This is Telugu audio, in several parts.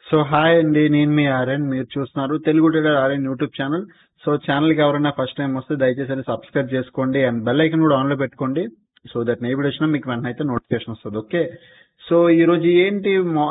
సో హాయ్ అండి నేను మీ ఆర్యన్ మీరు చూస్తున్నారు Telugu trader Aryan YouTube channel so channel కి ఎవరైనా ఫస్ట్ టైం వస్తే దయచేసి అది సబ్స్క్రైబ్ చేసుకోండి అండ్ బెల్ ఐకన్ కూడా ఆన్ లో పెట్టుకోండి సో దట్ ఏ వీడియో వచ్చినా మీకు వెంటనే అయితే నోటిఫికేషన్ వస్తుంది ఓకే సో ఈ రోజు ఏంటి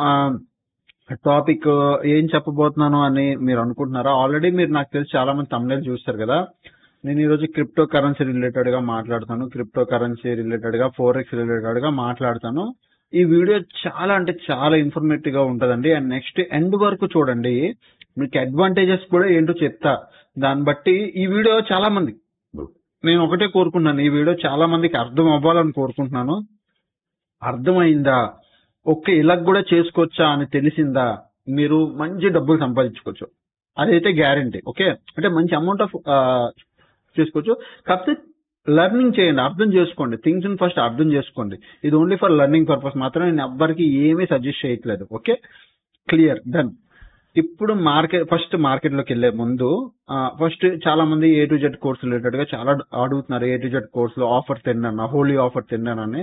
టాపిక్ ఏం చెప్పబోతున్నాను అని మీరు అనుకుంటున్నారా ఆల్రెడీ మీరు నాకు తెలిసి చాలా మంది తమిళ చూస్తారు కదా నేను ఈ రోజు క్రిప్టో కరెన్సీ రిలేటెడ్ గా మాట్లాడతాను క్రిప్టో కరెన్సీ రిలేటెడ్ గా ఫోర్ ఎక్స్ రిలేటెడ్ గా మాట్లాడతాను ఈ వీడియో చాలా అంటే చాలా ఇన్ఫర్మేటివ్ గా ఉంటదండి అండ్ నెక్స్ట్ ఎండ్ వరకు చూడండి మీకు అడ్వాంటేజెస్ కూడా ఏంటో చెప్తా దాన్ని బట్టి ఈ వీడియో చాలా మంది నేను ఒకటే కోరుకుంటున్నాను ఈ వీడియో చాలా మందికి అర్థం అవ్వాలని కోరుకుంటున్నాను అర్థమైందా ఒక్క ఇలాగ కూడా చేసుకోవచ్చా అని తెలిసిందా మీరు మంచి డబ్బులు సంపాదించుకోవచ్చు అదైతే గ్యారంటీ ఓకే అంటే మంచి అమౌంట్ ఆఫ్ చేసుకోవచ్చు కాకపోతే లెర్నింగ్ చేయండి అర్థం చేసుకోండి థింగ్స్ ఫస్ట్ అర్థం చేసుకోండి ఇది ఓన్లీ ఫర్ లెర్నింగ్ పర్పస్ మాత్రం నేను ఎవ్వరికి ఏమీ సజెస్ట్ చేయట్లేదు ఓకే క్లియర్ డన్ ఇప్పుడు మార్కెట్ ఫస్ట్ మార్కెట్ లోకి వెళ్లే ముందు ఫస్ట్ చాలా మంది A to Z course related గా చాలా అడుగుతున్నారు ఏ టు జెడ్ కోర్స్ లో ఆఫర్ తిన్నాను హోలీ ఆఫర్ తిన్నానని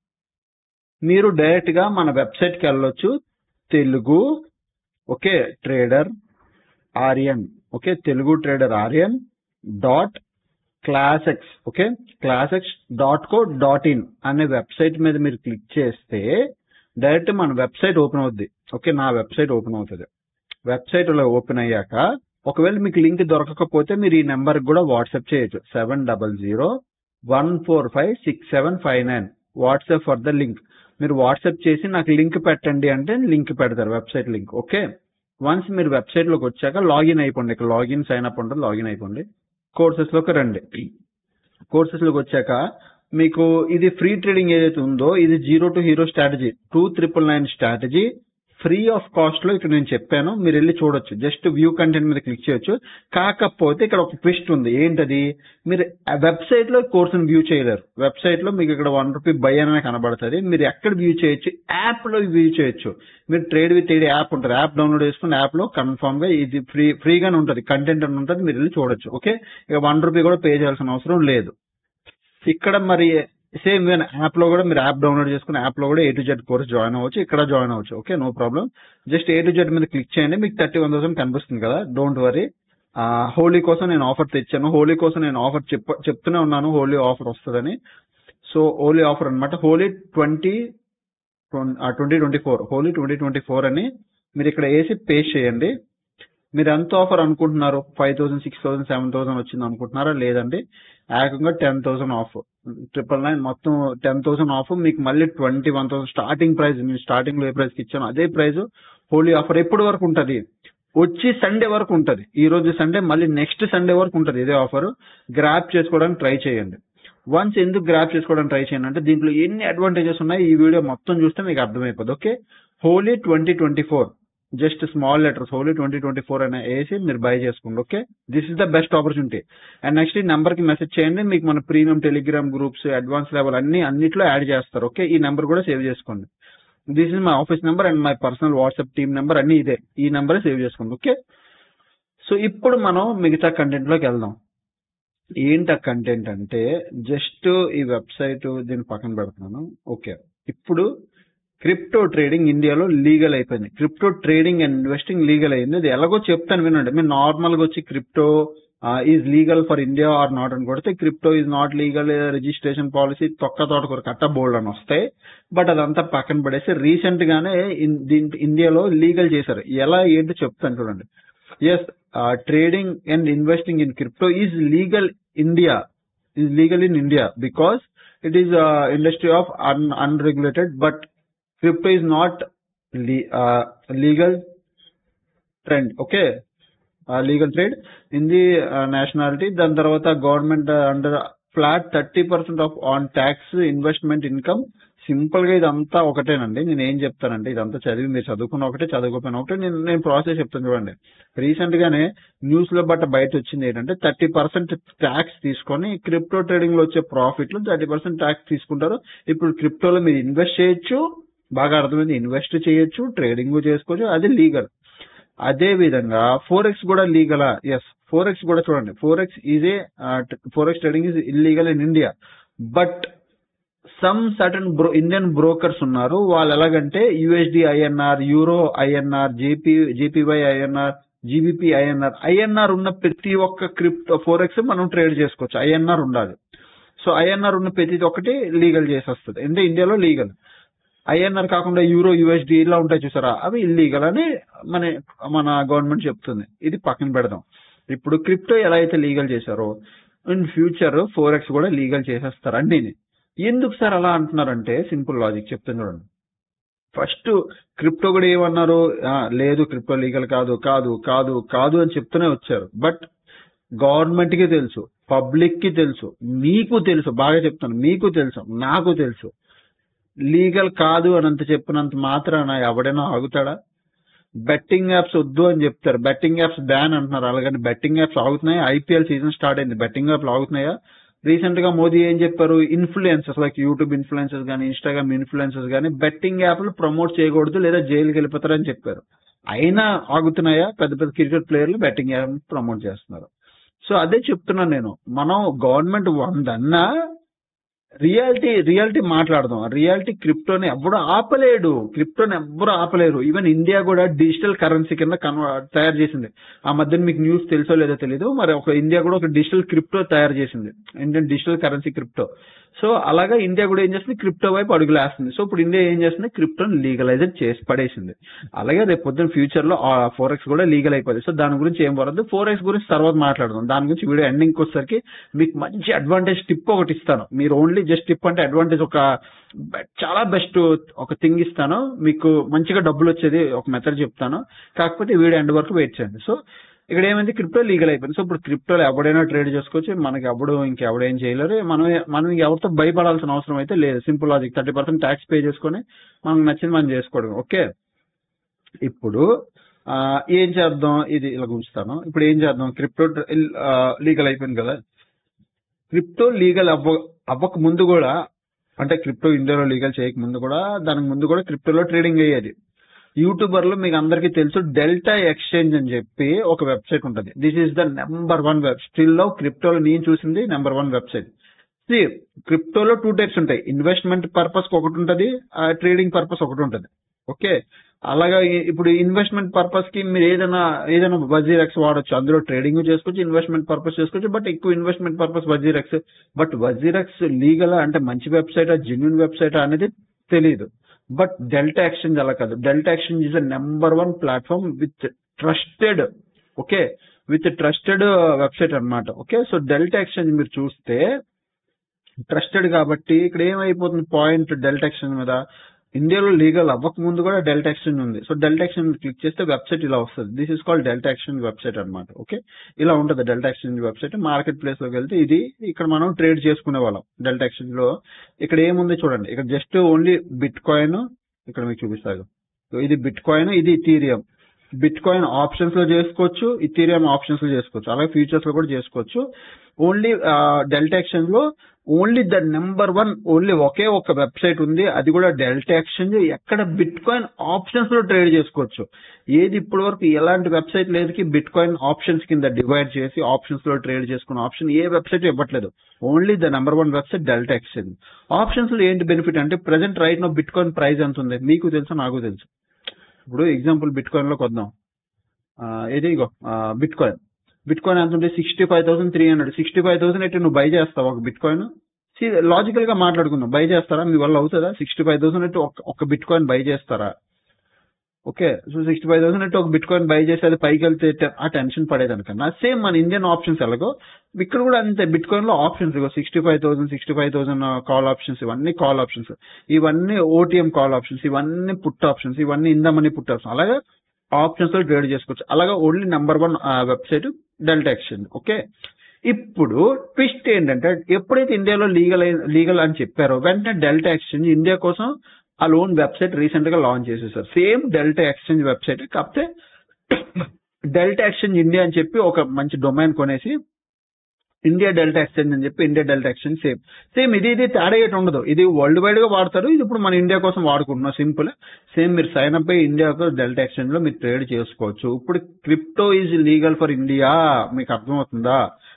మీరు డైరెక్ట్ గా మన వెబ్సైట్ కి వెళ్ళొచ్చు Telugu okay trader Aryan okay Telugu trader Aryan dot classx okay classx dot co dot in అనే వెబ్సైట్ మీద మీరు క్లిక్ చేస్తే డైరెక్ట్ మన వెబ్సైట్ ఓపెన్ అవుద్ది ఓకే నా వెబ్సైట్ ఓపెన్ అవుతుంది వెబ్సైట్ లో ఓపెన్ అయ్యాక ఒకవేళ మీకు లింక్ దొరకకపోతే మీరు ఈ నెంబర్ కూడా వాట్సాప్ చేయొచ్చు seven double zero one four five six seven five nine WhatsApp for the link మీరు వాట్సాప్ చేసి నాకు లింక్ పెట్టండి అంటే లింక్ పెడతారు వెబ్సైట్ లింక్ ఓకే వన్స్ మీరు వెబ్సైట్ లోకి వచ్చాక లాగిన్ అయిపోండి ఇక్కడ లాగిన్ సైన్ అప్ ఉంటుంది లాగిన్ అయిపోండి కోర్సెస్ లోకి రండి కోర్సెస్ లోకి వచ్చాక మీకు ఇది ఫ్రీ ట్రేడింగ్ ఏదైతే ఉందో ఇది zero to hero strategy two triple nine strategy free of cost లో ఇక్కడ నేను చెప్పాను మీరు వెళ్ళి చూడొచ్చు జస్ట్ వ్యూ కంటెంట్ మీద క్లిక్ చేయొచ్చు కాకపోతే ఇక్కడ ఒక ట్విస్ట్ ఉంది ఏంటది మీరు వెబ్సైట్ లో కోర్స్ వ్యూ చేయలేరు వెబ్సైట్ లో మీకు ఇక్కడ వన్ రూపీ బై అనే కనబడుతుంది మీరు ఎక్కడ వ్యూ చేయొచ్చు యాప్ లో వ్యూ చేయొచ్చు మీరు ట్రేడ్ విత్ ఏడి యాప్ ఉంటుంది యాప్ డౌన్లోడ్ చేసుకుని యాప్ లో కన్ఫర్మ్ గా ఇది ఫ్రీ ఫ్రీగానే ఉంటుంది కంటెంట్ అని ఉంటుంది మీరు వెళ్ళి చూడొచ్చు ఓకే ఇక వన్ రూపీ కూడా పే చేయాల్సిన అవసరం లేదు ఇక్కడ మరి సేమ్ యాప్ లో కూడా మీరు యాప్ డౌన్లోడ్ చేసుకుని యాప్ లో కూడా A to Z course join అవ్వచ్చు ఇక్కడ జాయిన్ అవ్వచ్చు okay no problem just A to Z మీద క్లిక్ చేయండి మీకు థర్టీ వన్ థౌసండ్ కనిపిస్తుంది కదా డోంట్ వరీ హోలీ కోసం నేను ఆఫర్ తెచ్చాను హోలీ కోసం నేను ఆఫర్ చెప్ప చెప్తూనే ఉన్నాను హోలీ ఆఫర్ వస్తుందని సో హోలీ ఆఫర్ అనమాట Holi twenty twenty twenty four Holi twenty twenty four అని మీరు ఇక్కడ వేసి పే చేయండి మీరు ఎంత ఆఫర్ అనుకుంటున్నారు five thousand six thousand seven thousand వచ్చింది అనుకుంటున్నారా లేదండి ఏకంగా ten thousand off triple nine మొత్తం టెన్ థౌసండ్ ఆఫ్ మీకు మళ్ళీ twenty one thousand starting price నేను స్టార్టింగ్ లో ఏ ప్రైస్ కి ఇచ్చాను అదే ప్రైస్ హోలీ ఆఫర్ ఎప్పటి వరకు ఉంటది వచ్చి సండే వరకు ఉంటది ఈ రోజు సండే మళ్ళీ నెక్స్ట్ సండే వరకు ఉంటది ఇదే ఆఫర్ గ్రాప్ చేసుకోవడానికి ట్రై చేయండి వన్స్ ఎందుకు గ్రాప్ చేసుకోవడానికి ట్రై చేయండి అంటే దీంట్లో ఎన్ని అడ్వాంటేజెస్ ఉన్నాయి ఈ వీడియో మొత్తం చూస్తే మీకు అర్థమైపోద్ది okay Holi twenty twenty four just small letters Holi twenty twenty four అనే వేసి మీరు బై చేసుకోండి okay this is the best opportunity and next ఈ నెంబర్ కి మెసేజ్ చేయండి మీకు మన premium Telegram groups advance level అన్ని అన్నిట్లో యాడ్ చేస్తారు ఓకే ఈ నెంబర్ కూడా సేవ్ చేసుకోండి this is my office number and my personal WhatsApp team number అన్ని ఇదే ఈ నెంబర్ సేవ్ చేసుకోండి ఓకే సో ఇప్పుడు మనం మిగతా కంటెంట్ లోకి వెళ్దాం ఏంటి ఆ కంటెంట్ అంటే జస్ట్ ఈ వెబ్సైట్ దీన్ని పక్కన పెడుతున్నాను ఓకే ఇప్పుడు క్రిప్టో ట్రేడింగ్ ఇండియాలో లీగల్ అయిపోయింది crypto trading and investing legal అయింది ఇది ఎలాగో చెప్తాను వినండి మీరు నార్మల్ గా వచ్చి crypto is legal for India or not అని కొడితే crypto is not legal registration policy తొక్క తోట కట్ట బోల్డ్ అని వస్తాయి బట్ అదంతా పక్కన పడేసి రీసెంట్ గానే ఇండియాలో లీగల్ చేశారు ఎలా ఏంటో చెప్తాను చూడండి yes trading and investing in crypto is legal India is legal in India because it is industry of un unregulated but crypto is not le- uh, legal trend okay uh, legal trade in the uh, nationality దాని తర్వాత government under flat thirty percent of on tax investment income simple గా ఇదంతా ఒకటేనండి నేను ఏం చెప్తానంటే ఇదంతా చదివి మీరు చదువుకున్న ఒకటే చదువుకోపోయిన ఒకటే నేను నేను ప్రాసెస్ చెప్తాను చూడండి రీసెంట్ గానే న్యూస్ లో బట్ట బయట వచ్చింది ఏంటంటే థర్టీ పర్సెంట్ ట్యాక్స్ తీసుకొని క్రిప్టో ట్రేడింగ్ లో వచ్చే ప్రాఫిట్ లో థర్టీ పర్సెంట్ ట్యాక్స్ తీసుకుంటారు ఇప్పుడు క్రిప్టోలో మీరు ఇన్వెస్ట్ చేయొచ్చు బాగా అర్థమైంది ఇన్వెస్ట్ చేయొచ్చు ట్రేడింగ్ చేసుకోవచ్చు అది లీగల్ అదే విధంగా ఫోర్ ఎక్స్ కూడా లీగలా ఎస్ ఫోర్ ఎక్స్ కూడా చూడండి forex is a forex trading is illegal in India but some certain bro Indian brokers ఉన్నారు వాళ్ళు ఎలాగంటే USD INR euro INR JP JPY INR GBP INR INR ఉన్న ప్రతి ఒక్క క్రిప్టో ఫోరెక్స్ మనం ట్రేడ్ చేసుకోవచ్చు ఐఎన్ఆర్ ఉండాలి సో ఐఎన్ఆర్ ఉన్న ప్రతి ఒక్కటి లీగల్ చేసేస్తుంది అంటే ఇండియాలో లీగల్ ఐఎన్ఆర్ కాకుండా యూరో యుఎస్డి ఇలా ఉంటాయి చూసారా అవి ఇల్లీగల్ అని మన మన గవర్నమెంట్ చెప్తుంది ఇది పక్కన పెడదాం ఇప్పుడు క్రిప్టో ఎలా అయితే లీగల్ చేశారో ఇన్ ఫ్యూచర్ ఫోర్ ఎక్స్ కూడా లీగల్ చేసేస్తారు అండి ఎందుకు సార్ అలా అంటున్నారంటే సింపుల్ లాజిక్ చెప్తాను చూడండి ఫస్ట్ క్రిప్టో కూడా ఏమన్నారు ఆ, లేదు క్రిప్టో లీగల్ కాదు కాదు కాదు కాదు అని చెప్తూనే వచ్చారు బట్ గవర్నమెంట్ కి తెలుసు పబ్లిక్ కి తెలుసు మీకు తెలుసు బాగా చెప్తాను మీకు తెలుసు నాకు తెలుసు లీగల్ కాదు అని అంత చెప్పినంత మాత్రాన ఎవడైనా ఆగుతాడా బెట్టింగ్ యాప్స్ వద్దు అని చెప్తారు బెట్టింగ్ యాప్స్ బ్యాన్ అంటున్నారు అలాగని బెట్టింగ్ యాప్స్ ఆగుతున్నాయి ఐపీఎల్ సీజన్ స్టార్ట్ అయింది బెట్టింగ్ యాప్లు ఆగుతున్నాయా రీసెంట్ గా మోదీ ఏం చెప్పారు ఇన్ఫ్లుయెన్సెస్ లైక్ యూట్యూబ్ ఇన్ఫ్లుయెన్సెస్ కానీ ఇన్స్టాగ్రామ్ ఇన్ఫ్లుయెన్సెస్ కానీ బెట్టింగ్ యాప్లు ప్రమోట్ చేయకూడదు లేదా జైలుకి వెళ్ళిపోతారని చెప్పారు అయినా ఆగుతున్నాయా పెద్ద పెద్ద క్రికెట్ ప్లేయర్లు బెట్టింగ్ యాప్ ప్రమోట్ చేస్తున్నారు సో అదే చెప్తున్నాను నేను మనం గవర్నమెంట్ వందన్నా రియాలిటీ రియాలిటీ మాట్లాడదాం రియాలిటీ క్రిప్టోని ఎవ్వడు ఆపలేడు క్రిప్టోని ఎవ్వరు ఆపలేరు ఈవెన్ ఇండియా కూడా డిజిటల్ కరెన్సీ కింద కన్వ తయారు చేసింది ఆ మధ్యన మీకు న్యూస్ తెలుసో లేదో తెలియదు మరి ఒక ఇండియా కూడా ఒక డిజిటల్ క్రిప్టో తయారు చేసింది Indian digital currency crypto so అలాగా ఇండియా కూడా ఏం చేస్తుంది క్రిప్టో వైపు అడుగులు వేస్తుంది సో ఇప్పుడు ఇండియా ఏం చేస్తుంది క్రిప్టోని లీగలైజ్ చేసి పడేసింది అలాగే రేపు పొద్దున్న ఫ్యూచర్ లో ఫోర్ ఎక్స్ కూడా లీగల్ అయిపోతుంది సో దాని గురించి ఏం వరదు ఫోర్ ఎక్స్ గురించి తర్వాత మాట్లాడదాం దాని గురించి వీడియో ఎండింగ్ వచ్చేసరికి మీకు మంచి అడ్వాంటేజ్ టిప్ ఒకటి ఇస్తాను మీరు ఓన్లీ జస్ట్ టిప్ అంటే అడ్వాంటేజ్ ఒక బె- చాలా బెస్ట్ ఒక థింగ్ ఇస్తాను మీకు మంచిగా డబ్బులు వచ్చేది ఒక మెథడ్ చెప్తాను కాకపోతే ఈ వీడియో ఎండ్ వరకు వెయిట్ చేయండి సో ఇక్కడ ఏమైంది క్రిప్టో లీగల్ అయిపోయింది సో ఇప్పుడు క్రిప్టోలో ఎవడైనా ట్రేడ్ చేసుకోవచ్చు మనకి ఎవడు ఇంకెవడేం చేయలేరు మనం మనం ఎవరితో భయపడాల్సిన అవసరం అయితే లేదు simple logic thirty percent tax pay చేసుకొని మనకు నచ్చింది మనం చేసుకోవడం ఓకే ఇప్పుడు ఆ, ఏం చేద్దాం ఇది ఇలా ఉంచుతాను ఇప్పుడు ఏం చేద్దాం క్రిప్టో లీగల్ అయిపోయింది కదా క్రిప్టో లీగల్ అవ్వ అవ్వక ముందు కూడా అంటే క్రిప్టో ఇండియాలో లీగల్ చేయక ముందు కూడా దానికి ముందు కూడా క్రిప్టోలో ట్రేడింగ్ అయ్యేది యూట్యూబర్ లో మీకు అందరికీ తెలుసు డెల్టా ఎక్స్చేంజ్ అని చెప్పి ఒక వెబ్సైట్ ఉంటుంది this is the number one website లో క్రిప్టోలో నేను చూసింది నెంబర్ వన్ వెబ్సైట్ క్రిప్టోలో టూ టైప్స్ ఉంటాయి ఇన్వెస్ట్మెంట్ పర్పస్ ఒకటి ఉంటుంది ట్రేడింగ్ పర్పస్ ఒకటి ఉంటుంది ఓకే అలాగా ఈ- ఇప్పుడు ఇన్వెస్ట్మెంట్ పర్పస్ కి మీరు ఏదైనా ఏదైనా వజీరెక్స్ వాడొచ్చు అందులో ట్రేడింగ్ చేసుకోవచ్చు ఇన్వెస్ట్మెంట్ పర్పస్ చేసుకోవచ్చు బట్ ఎక్కువ investment purpose WazirX but WazirX legal అంటే మంచి వెబ్సైట్ జెన్యున్ వెబ్సైట్ అనేది తెలియదు బట్ డెల్టా ఎక్స్చేంజ్ అలా కాదు Delta Exchange is the number one platform with trusted okay with trusted website అన్నమాట ఓకే సో డెల్టా ఎక్స్చేంజ్ మీరు చూస్తే ట్రస్టెడ్ కాబట్టి ఇక్కడ ఏమైపోతుంది పాయింట్ డెల్టా ఎక్స్చేంజ్ మీద ఇండియాలో లీగల్ అవ్వక ముందు కూడా డెల్టా ఎక్స్చేంజ్ ఉంది సో డెల్టా ఎక్స్చేంజ్ క్లిక్ చేస్తే వెబ్సైట్ ఇలా వస్తుంది this is called Delta Exchange website అన్నమాట ఓకే ఇలా ఉంటుంది Delta Exchange website marketplace లోకి వెళ్తే ఇది ఇక్కడ మనం ట్రేడ్ చేసుకునే వాళ్ళం డెల్టా ఎక్స్చేంజ్ లో ఇక్కడ ఏముంది చూడండి ఇక్కడ జస్ట్ ఓన్లీ బిట్ కాయిన్ ఇక్కడ మీకు చూపిస్తాను సో ఇది బిట్ కాయిన్ ఇది ఇథీరియం బిట్ కాయిన్ ఆప్షన్స్ లో చేసుకోవచ్చు ఇథీరియం ఆప్షన్స్ లో చేసుకోవచ్చు అలాగే ఫ్యూచర్స్ లో కూడా చేసుకోవచ్చు ఓన్లీ డెల్టా ఎక్స్చేంజ్ లో only the number one only ఒకే ఒక వెబ్సైట్ ఉంది అది కూడా డెల్టా ఎక్స్చేంజ్ ఎక్కడ బిట్ కాయిన్ ఆప్షన్స్ లో ట్రేడ్ చేసుకోవచ్చు ఏది ఇప్పటి వరకు ఎలాంటి వెబ్సైట్ లేదు బిట్ కాయిన్ ఆప్షన్స్ కింద డివైడ్ చేసి ఆప్షన్స్ లో ట్రేడ్ చేసుకున్న ఆప్షన్ ఏ వెబ్సైట్ ఇవ్వట్లేదు only the number one website Delta Exchange options లో ఏంటి బెనిఫిట్ అంటే present right now bitcoin price ఎంత ఉంది మీకు తెలుసు నాకు తెలుసు ఇప్పుడు ఎగ్జాంపుల్ బిట్ కాయిన్ లోకి వద్దాం ఆ, ఏది ఇగో బిట్ కాయిన్ బిట్ కాయిన్ ఎంత ఉంటే sixty five thousand three hundred sixty five thousand అయితే నువ్వు బై చేస్తావు ఒక బిట్ కాయిన్ లాజికల్ గా మాట్లాడుకుందాం బై చేస్తారా మీ వల్ల అవుతుందా సిక్స్టీ ఫైవ్ థౌసండ్ అయితే ఒక- ఒక బిట్ కాయిన్ బై చేస్తారా okay so sixty five thousand అయితే ఒక బిట్ కాయిన్ బై చేసి అది పైకి వెళ్తే టె- ఆ టెన్షన్ పడేదానికన్నా సేమ్ మన ఇండియన్ ఆప్షన్స్ ఎలాగో ఇక్కడ కూడా అంతే బిట్ కాయిన్ లో ఆప్షన్స్ ఇగో sixty five thousand sixty five thousand call options ఇవన్నీ కాల్ ఆప్షన్స్ ఇవన్నీ ఓటీఎం కాల్ ఆప్షన్స్ ఇవన్నీ పుట్ ఆప్షన్స్ ఇవన్నీ ఇందమని పుట్ ఆప్షన్ అలాగే ఆప్షన్స్ లో ట్రేడ్ చేసుకోవచ్చు అలాగే only number one website Delta Exchange okay ఇప్పుడు ట్విస్ట్ ఏంటంటే ఎప్పుడైతే ఇండియాలో లీగల్ లీగల్ అని చెప్పారో వెంటనే డెల్టా ఎక్స్చేంజ్ ఇండియా కోసం ఆ లోన్ వెబ్సైట్ రీసెంట్ గా లాంచ్ చేసేసారు సేమ్ డెల్టా ఎక్స్చేంజ్ వెబ్సైట్ కాకపోతే డెల్టా ఎక్స్చేంజ్ ఇండియా అని చెప్పి ఒక మంచి డొమైన్ కొనేసి ఇండియా డెల్టా ఎక్స్చేంజ్ అని చెప్పి India Delta Exchange same same ఇది ఇది తేడా ఏటి ఉండదు ఇది వరల్డ్ వైడ్ గా వాడతారు ఇది ఇప్పుడు మన ఇండియా కోసం వాడుకుంటున్నాం సింపుల్ సేమ్ మీరు సైన్ అప్ అయ్యి ఇండియాకు డెల్టా ఎక్స్చేంజ్ లో మీరు ట్రేడ్ చేసుకోవచ్చు ఇప్పుడు crypto is legal for India మీకు అర్థమవుతుందా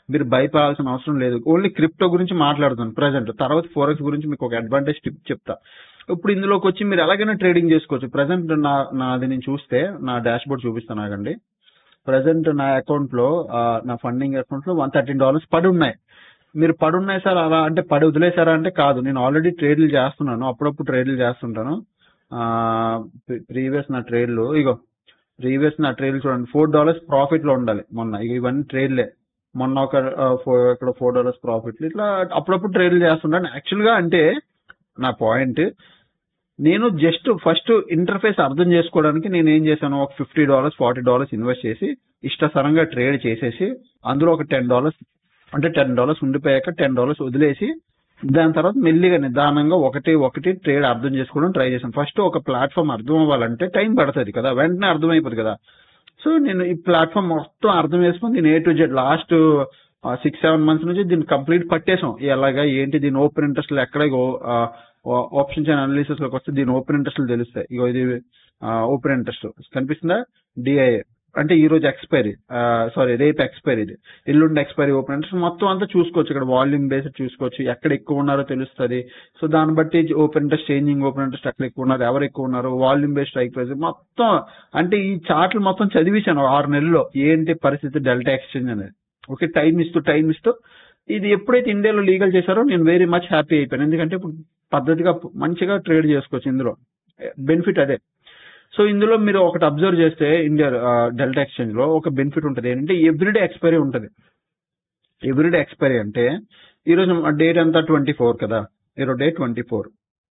మీరు భయపడాల్సిన అవసరం లేదు ఓన్లీ క్రిప్టో గురించి మాట్లాడుతాను ప్రజెంట్ తర్వాత ఫోరెక్స్ గురించి మీకు ఒక అడ్వాంటేజ్ టిప్ చెప్తా ఇప్పుడు ఇందులోకి వచ్చి మీరు ఎలాగైనా ట్రేడింగ్ చేసుకోవచ్చు ప్రజెంట్ నా నాది నేను చూస్తే నా డాష్ బోర్డ్ చూపిస్తాను ఆగండి ప్రజెంట్ నా అకౌంట్ లో ఆ, నా ఫండింగ్ అకౌంట్ లో వన్ థర్టీన్ డాలర్స్ పడి ఉన్నాయి మీరు పడి ఉన్నాయి సార్ అలా అంటే పడి వదిలేసారా అంటే కాదు నేను ఆల్రెడీ ట్రేడ్లు చేస్తున్నాను అప్పుడప్పుడు ట్రేడ్లు చేస్తుంటాను ప్రీవియస్ నా ట్రేడ్లు ఇగో ప్రీవియస్ నా ట్రేడ్లు చూడండి ఫోర్ డాలర్స్ ప్రాఫిట్ లో ఉండాలి మొన్న ఇగో ఇవన్నీ ట్రేడ్లే మొన్న ఒక ఆ, ఫోర్ ఇక్కడ ఫోర్ డాలర్స్ ప్రాఫిట్ ఇట్లా అప్పుడప్పుడు ట్రేడ్లు చేస్తుంటాను యాక్చువల్ గా అంటే నా పాయింట్ నేను జస్ట్ ఫస్ట్ ఇంటర్ఫేస్ అర్థం చేసుకోవడానికి నేను ఏం చేశాను ఒక fifty dollars forty dollars invest చేసి ఇష్టసరంగా ట్రేడ్ చేసేసి అందులో ఒక టెన్ డాలర్స్ అంటే టెన్ డాలర్స్ ఉండిపోయాక టెన్ డాలర్స్ వదిలేసి దాని తర్వాత మెల్లిగా నిదానంగా ఒకటి ఒకటి ట్రేడ్ అర్థం చేసుకోవడం ట్రై చేశాను ఫస్ట్ ఒక ప్లాట్ఫామ్ అర్థం అవ్వాలంటే టైం పడుతుంది కదా వెంటనే అర్థమైపోతుంది కదా సో నేను ఈ ప్లాట్ఫామ్ మొత్తం అర్థం చేసుకుని నేను A to Z last six seven months నుంచి దీన్ని కంప్లీట్ పట్టేసాం ఎలాగా ఏంటి దీని ఓపెన్ ఇంట్రెస్ట్ ఎక్కడ ఆప్షన్స్ అండ్ అనాలిసిస్ లోకి వస్తే దీని ఓపెన్ ఇంట్రెస్ట్ తెలుస్తాయి ఇగో ఇది ఓపెన్ ఇంట్రెస్ట్ కనిపిస్తుందా డిఐఏ అంటే ఈ రోజు ఎక్స్పైరీ సారీ రేపు ఎక్స్పైరీ ఇది ఎల్లుండి ఎక్స్పైరీ ఓపెన్ ఇంట్రెస్ట్ మొత్తం అంతా చూసుకోవచ్చు ఇక్కడ వాల్యూమ్ బేస్డ్ చూసుకోవచ్చు ఎక్కడ ఎక్కువ ఉన్నారో తెలుస్తుంది సో దాన్ని బట్టి open interest changing open interest ఎక్కడ ఎక్కువ ఉన్నారు ఎవరు ఎక్కువ ఉన్నారు వాల్యూమ్ బేస్డ్ స్ట్రైక్ ప్రైస్ మొత్తం అంటే ఈ చార్ట్లు మొత్తం చదివేశాను ఆరు నెలల్లో ఏంటి పరిస్థితి డెల్టా ఎక్స్చేంజ్ అనేది ఓకే టైం ఇస్తూ టైం ఇస్తూ ఇది ఎప్పుడైతే ఇండియాలో లీగల్ చేశారో నేను వెరీ మచ్ హ్యాపీ అయిపోయాను ఎందుకంటే ఇప్పుడు పద్ధతిగా మంచిగా ట్రేడ్ చేసుకోవచ్చు ఇందులో బెనిఫిట్ అదే సో ఇందులో మీరు ఒకటి అబ్జర్వ్ చేస్తే ఇండియా డెల్టా ఎక్స్చేంజ్ లో ఒక బెనిఫిట్ ఉంటుంది ఏంటంటే ఎవ్రీడే ఎక్స్పైరీ ఉంటుంది ఎవ్రీడే ఎక్స్పైరీ అంటే ఈ రోజు డేట్ అంతా ట్వంటీ ఫోర్ కదా ఈరోజు డే ట్వంటీ ఫోర్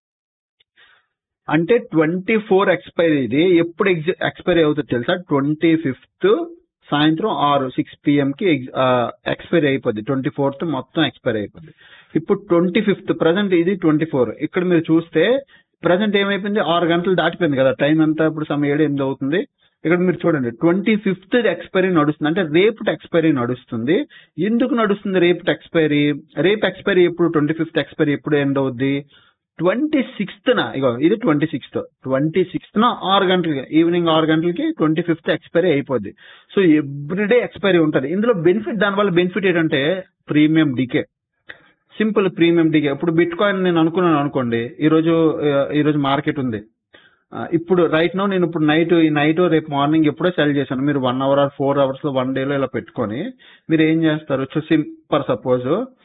అంటే ట్వంటీ ఫోర్ ఎక్స్పైరీ ఇది ఎప్పుడు ఎక్స్పైరీ అవుతుంది తెలుసా ట్వంటీ ఫిఫ్త్ సాయంత్రం ఆరు సిక్స్ పిఎం కి ఎక్స్పైరీ అయిపోద్ది ట్వంటీ ఫోర్త్ మొత్తం ఎక్స్పైరీ అయిపోద్ది ఇప్పుడు ట్వంటీ ఫిఫ్త్ ప్రజెంట్ ఇది ట్వంటీ ఫోర్ ఇక్కడ మీరు చూస్తే ప్రజెంట్ ఏమైపోయింది ఆరు గంటలు దాటిపోయింది కదా టైం అంతా ఇప్పుడు సమయం ఏడు ఎనిమిది అవుతుంది ఇక్కడ మీరు చూడండి ట్వంటీ ఫిఫ్త్ ఎక్స్పైరీ నడుస్తుంది అంటే రేపు ఎక్స్పైరీ నడుస్తుంది ఎందుకు నడుస్తుంది రేపు ఎక్స్పైరీ రేపు ఎక్స్పైరీ ఎప్పుడు ట్వంటీ ఫిఫ్త్ ఎక్స్పైరీ ఎప్పుడు ఎండ్ అవుద్ది ట్వంటీ సిక్స్త్ న ఇగో ఇది ట్వంటీ సిక్స్త్ ట్వంటీ సిక్స్త్ న ఆరు గంటలకి ఈవినింగ్ ఆరు గంటలకి ట్వంటీ ఫిఫ్త్ ఎక్స్పైరీ అయిపోద్ది సో ఎవ్రీడే ఎక్స్పైరీ ఉంటుంది ఇందులో బెనిఫిట్ దానివల్ల బెనిఫిట్ ఏంటంటే premium decay simple premium decay ఇప్పుడు బిట్ కాయిన్ నేను అనుకున్నాను అనుకోండి ఈ రోజు ఆ, ఈ రోజు మార్కెట్ ఉంది ఆ, ఇప్పుడు రైట్ నో నేను ఇప్పుడు నైట్ ఈ నైట్ రేపు మార్నింగ్ ఎప్పుడో సెల్ చేశాను మీరు one hour or four hours లో వన్ డేలో ఇలా పెట్టుకొని మీరు ఏం చేస్తారు ఫర్ సపోజ్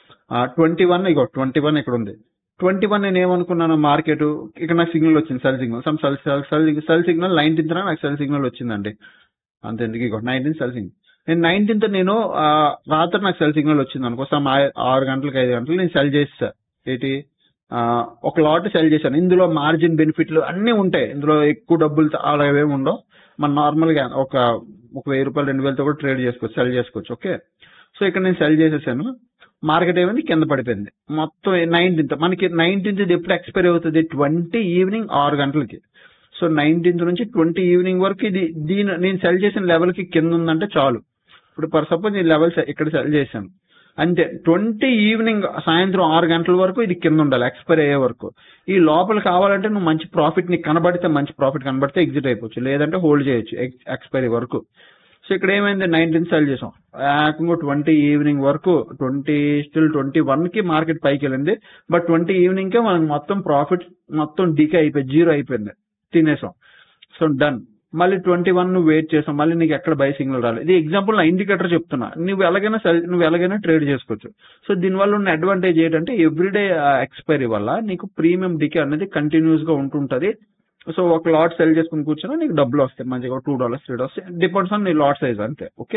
ట్వంటీ వన్ ఇగో ట్వంటీ వన్ ఇక్కడ ఉంది ట్వంటీ వన్ నేను ఏమనుకున్నాను మార్కెట్ ఇక్కడ నాకు సిగ్నల్ వచ్చింది sell signal some sell sell sell signal nineteenth నాకు సెల్ సిగ్నల్ వచ్చిందండి అంతెందుకు ఇగో నైన్టీన్త్ సెల్ సిగ్నల్ నేను నైన్టీన్త్ నేను ఆ, రాత్రి నాకు సెల్ సిగ్నల్ వచ్చింది అనుకో సమ్ ఆ- ఆరు గంటలకు ఐదు గంటలు నేను సెల్ చేస్తా ఏంటి ఆ, ఒక లాట్ సెల్ చేశాను ఇందులో మార్జిన్ బెనిఫిట్లు అన్ని ఉంటాయి ఇందులో ఎక్కువ డబ్బులు అలా ఏమి ఉండవు మన నార్మల్ గా ఒక ఒక వెయ్యి రూపాయలు రెండు వేలతో కూడా ట్రేడ్ చేసుకోవచ్చు సెల్ చేసుకోవచ్చు ఓకే సో ఇక్కడ నేను సెల్ చేసేసాను మార్కెట్ ఏమైంది కింద పడిపోయింది మొత్తం నైన్టీన్త్ మనకి నైన్టీన్త్ ఎప్పుడు ఎక్స్పైరీ అవుతుంది ట్వంటీ ఈవినింగ్ ఆరు గంటలకి సో నైన్టీన్త్ నుంచి ట్వంటీ ఈవినింగ్ వరకు ఇది దీని నేను సెల్ చేసిన లెవెల్ కి కింద ఉందంటే చాలు ఇప్పుడు ఫర్ సపోజ్ ఈ లెవెల్ ఇక్కడ సెల్ చేశాను అంతే ట్వంటీ ఈవినింగ్ సాయంత్రం ఆరు గంటల వరకు ఇది కింద ఉండాలి ఎక్స్పైర్ అయ్యే వరకు ఈ లోపల కావాలంటే నువ్వు మంచి ప్రాఫిట్ నీకు కనబడితే మంచి ప్రాఫిట్ కనబడితే ఎగ్జిట్ అయిపోవచ్చు లేదంటే హోల్డ్ చేయొచ్చు ఎక్స్పైరీ వరకు సో ఇక్కడ ఏమైంది నైన్టీన్ సెల్ చేసాం ఏకంగా ట్వంటీ ఈవినింగ్ వరకు ట్వంటీ స్టిల్ ట్వంటీ వన్ కి మార్కెట్ పైకి వెళ్ళింది బట్ ట్వంటీ ఈవినింగ్ కే మనకి మొత్తం ప్రాఫిట్ మొత్తం డీకే అయిపోయి జీరో అయిపోయింది తినేసాం సో డన్ మళ్ళీ ట్వంటీ వన్ నువ్వు వెయిట్ చేసాం మళ్ళీ నీకు ఎక్కడ బై సిగ్నల్ రాలేదు ఇది ఎగ్జాంపుల్ నా ఇండికేటర్ చెప్తున్నా నువ్వు ఎలాగైనా sell- నువ్వు ఎలాగైనా ట్రేడ్ చేసుకోవచ్చు సో దీనివల్ల ఉన్న అడ్వాంటేజ్ ఏంటంటే ఎవ్రీడే ఎక్స్పైరీ వల్ల నీకు ప్రీమియం డికే అనేది కంటిన్యూస్ గా ఉంటుంటది సో ఒక లాట్ సెల్ చేసుకుని కూర్చున్నా నీకు డబ్బులు వస్తాయి మంచిగా two dollars three dollars depends on నీ లాట్ సైజ్ అంతే ఓకే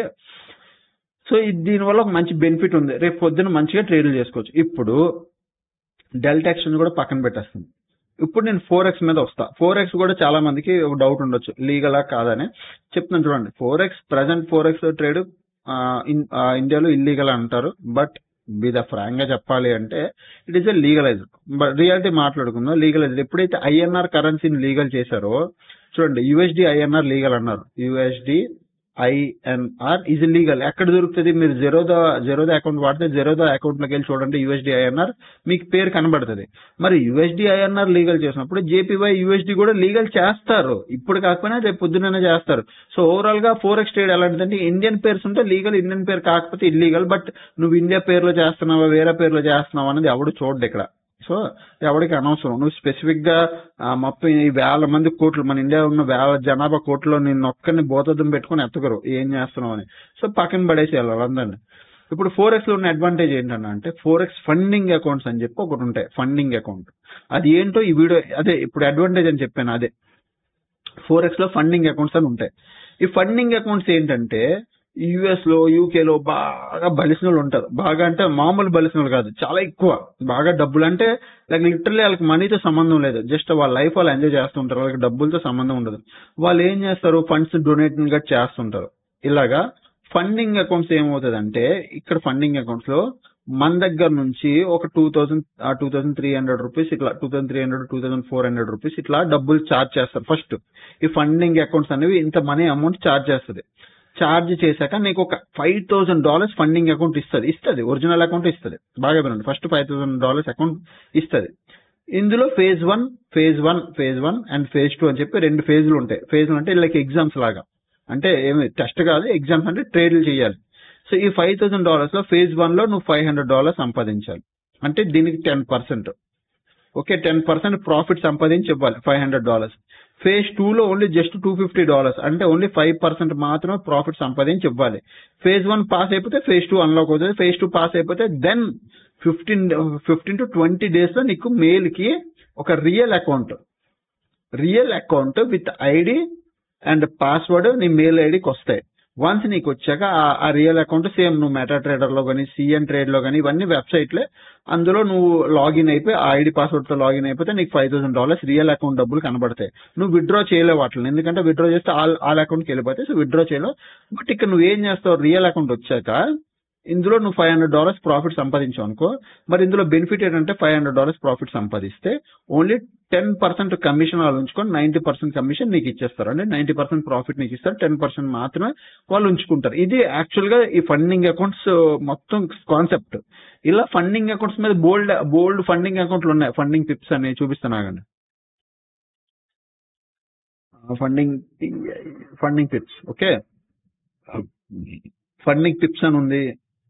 సో ఇది దీనివల్ల ఒక మంచి బెనిఫిట్ ఉంది రేపు పొద్దున మంచిగా ట్రేడ్లు చేసుకోవచ్చు ఇప్పుడు డెల్టా ఎక్స్చేంజ్ కూడా పక్కన పెట్టేస్తుంది ఇప్పుడు నేను ఫోర్ ఎక్స్ మీద వస్తా ఫోర్ ఎక్స్ కూడా చాలా మందికి ఒక డౌట్ ఉండొచ్చు లీగలా కాదని చెప్తున్నాను చూడండి forex present forex trade ఇండియాలో ఇల్లీగల్ అంటారు బట్ మీద ఫ్రాంక్ గా చెప్పాలి అంటే it is a legalise but reality మాట్లాడుకుందాం లీగలైజ్ ఎప్పుడైతే ఐఎన్ఆర్ కరెన్సీని లీగల్ చేశారో చూడండి యుఎస్డి ఐఎన్ఆర్ లీగల్ అన్నారు యుఎస్డి ఐఎన్ఆర్ ఈజ్ లీగల్ ఎక్కడ దొరుకుతుంది మీరు జెరోదా జెరోదా అకౌంట్ వాడితే జెరోదా అకౌంట్ లోకి వెళ్ళి చూడండి యూఎస్డి ఐఎన్ఆర్ మీకు పేరు కనబడుతుంది మరి యూఎస్డి ఐఎన్ఆర్ లీగల్ చేసినప్పుడు జేపీవై యూఎస్డి కూడా లీగల్ చేస్తారు ఇప్పుడు కాకపోయినా రేపు పొద్దున్నే చేస్తారు సో ఓవరాల్ గా ఫోర్ ఎక్స్ ట్రేడ్ ఎలాంటిదంటే ఇండియన్ పేర్స్ ఉంటే లీగల్ ఇండియన్ పేరు కాకపోతే ఇల్లీగల్ బట్ నువ్వు ఇండియా పేరులో చేస్తున్నావా వేరే పేరులో చేస్తున్నావా అనేది ఎవడు చూడడు ఇక్కడ సో ఎవరికి అనవసరం నువ్వు స్పెసిఫిక్ గా ఆ, మొత్తం ఈ వేల మంది కోట్లు మన ఇండియా ఉన్న వేల జనాభా కోట్లలో నేను ఒక్కరిని బోధం పెట్టుకుని ఎత్తగరు ఏం చేస్తున్నావు అని సో పక్కన పడేసేయాలి వాళ్ళందరినీ ఇప్పుడు ఫోర్ ఎక్స్ లో ఉన్న అడ్వాంటేజ్ ఏంటన్నా అంటే ఫోర్ ఎక్స్ ఫండింగ్ అకౌంట్స్ అని చెప్పి ఒకటి ఉంటాయి ఫండింగ్ అకౌంట్ అది ఏంటో ఈ వీడియో అదే ఇప్పుడు అడ్వాంటేజ్ అని చెప్పాను అదే ఫోర్ ఎక్స్ లో ఫండింగ్ అకౌంట్స్ అని ఉంటాయి ఈ ఫండింగ్ అకౌంట్స్ ఏంటంటే యుఎస్ లో యూకే లో బాగా బలిసిన వాళ్ళు ఉంటారు బాగా అంటే మామూలు బలిసిన వాళ్ళు కాదు చాలా ఎక్కువ బాగా డబ్బులు అంటే లైక్ లిటరల్లీ వాళ్ళకి మనీతో సంబంధం లేదు జస్ట్ వాళ్ళ లైఫ్ వాళ్ళు ఎంజాయ్ చేస్తుంటారు వాళ్ళకి డబ్బులతో సంబంధం ఉండదు వాళ్ళు ఏం చేస్తారు ఫండ్స్ డొనేట్ గా చేస్తుంటారు ఇలాగా ఫండింగ్ అకౌంట్స్ ఏమవుతుందంటే ఇక్కడ ఫండింగ్ అకౌంట్స్ లో మన దగ్గర నుంచి ఒక two thousand two thousand three hundred rupees ఇట్లా two thousand three hundred two thousand four hundred rupees ఇట్లా డబ్బులు చార్జ్ చేస్తారు ఫస్ట్ ఈ ఫండింగ్ అకౌంట్స్ అనేవి ఇంత మనీ అమౌంట్ చార్జ్ చేస్తుంది చార్జ్ చేశాక నీకు ఒక five thousand dollars funding account ఇస్తుంది ఇస్తుంది ఒరిజినల్ అకౌంట్ ఇస్తుంది బాగా వినండి first five thousand dollars account ఇస్తుంది ఇందులో phase one phase one phase one and phase two అని చెప్పి రెండు ఫేజ్లు ఉంటాయి ఫేజ్ అంటే లైక్ ఎగ్జామ్స్ లాగా అంటే ఏమి టెస్ట్ కాదు ఎగ్జామ్స్ అంటే ట్రేడ్లు చేయాలి సో ఈ ఫైవ్ థౌసండ్ డాలర్స్ లో ఫేజ్ వన్ లో నువ్వు ఫైవ్ హండ్రెడ్ డాలర్స్ సంపాదించాలి అంటే దీనికి ten percent okay ten percent profit సంపాదించి ఇవ్వాలి five hundred dollars phase two లో only just two fifty dollars అంటే ఓన్లీ ఫైవ్ పర్సెంట్ మాత్రమే ప్రాఫిట్ సంపాదించి ఇవ్వాలి ఫేజ్ వన్ పాస్ అయిపోతే ఫేజ్ టూ అన్లాక్ అవుతుంది ఫేజ్ టూ పాస్ అయిపోతే then fifteen fifteen to twenty days లో నీకు మెయిల్ కి ఒక real account real account with ID and password నీ మెయిల్ ఐడికి వస్తాయి వన్స్ నీకు వచ్చాక ఆ- ఆ రియల్ అకౌంట్ సేమ్ నువ్వు మెటా ట్రేడర్ లో కానీ సిఎన్ ట్రేడ్ లో కానీ ఇవన్నీ వెబ్సైట్లే అందులో నువ్వు లాగిన్ అయిపోయి ఆ ఐడి పాస్వర్డ్ తో లాగిన్ అయిపోతే నీకు five thousand dollars real account డబ్బులు కనబడతాయి నువ్వు విత్డ్రా చేయలేవు వాటిని ఎందుకంటే విత్డ్రా చేస్తే ఆల్ ఆల్ అకౌంట్కి వెళ్ళిపోతాయి సో విత్డ్రా చేయలేవు బట్ ఇక్కడ నువ్వు ఏం చేస్తావు రియల్ అకౌంట్ వచ్చాక ఇందులో నువ్వు ఫైవ్ హండ్రెడ్ డాలర్స్ ప్రాఫిట్ సంపాదించావు అనుకో మరి ఇందులో బెనిఫిట్ ఏంటంటే ఫైవ్ హండ్రెడ్ డాలర్స్ ప్రాఫిట్ సంపాదిస్తే ఓన్లీ టెన్ పర్సెంట్ కమిషన్ వాళ్ళు ఉంచుకొని నైన్టీ పర్సెంట్ కమిషన్ నీకు ఇచ్చేస్తారు అంటే నైన్టీ పర్సెంట్ ప్రాఫిట్ నీకు ఇస్తారు టెన్ పర్సెంట్ మాత్రమే వాళ్ళు ఉంచుకుంటారు ఇది యాక్చువల్ గా ఈ ఫండింగ్ అకౌంట్స్ మొత్తం కాన్సెప్ట్ ఇలా ఫండింగ్ అకౌంట్స్ మీద బోల్డ్ బోల్డ్ ఫండింగ్ అకౌంట్లు ఉన్నాయి ఫండింగ్ టిప్స్ అని చూపిస్తాను ఆగండి funding funding tips okay funding tips అని ఉంది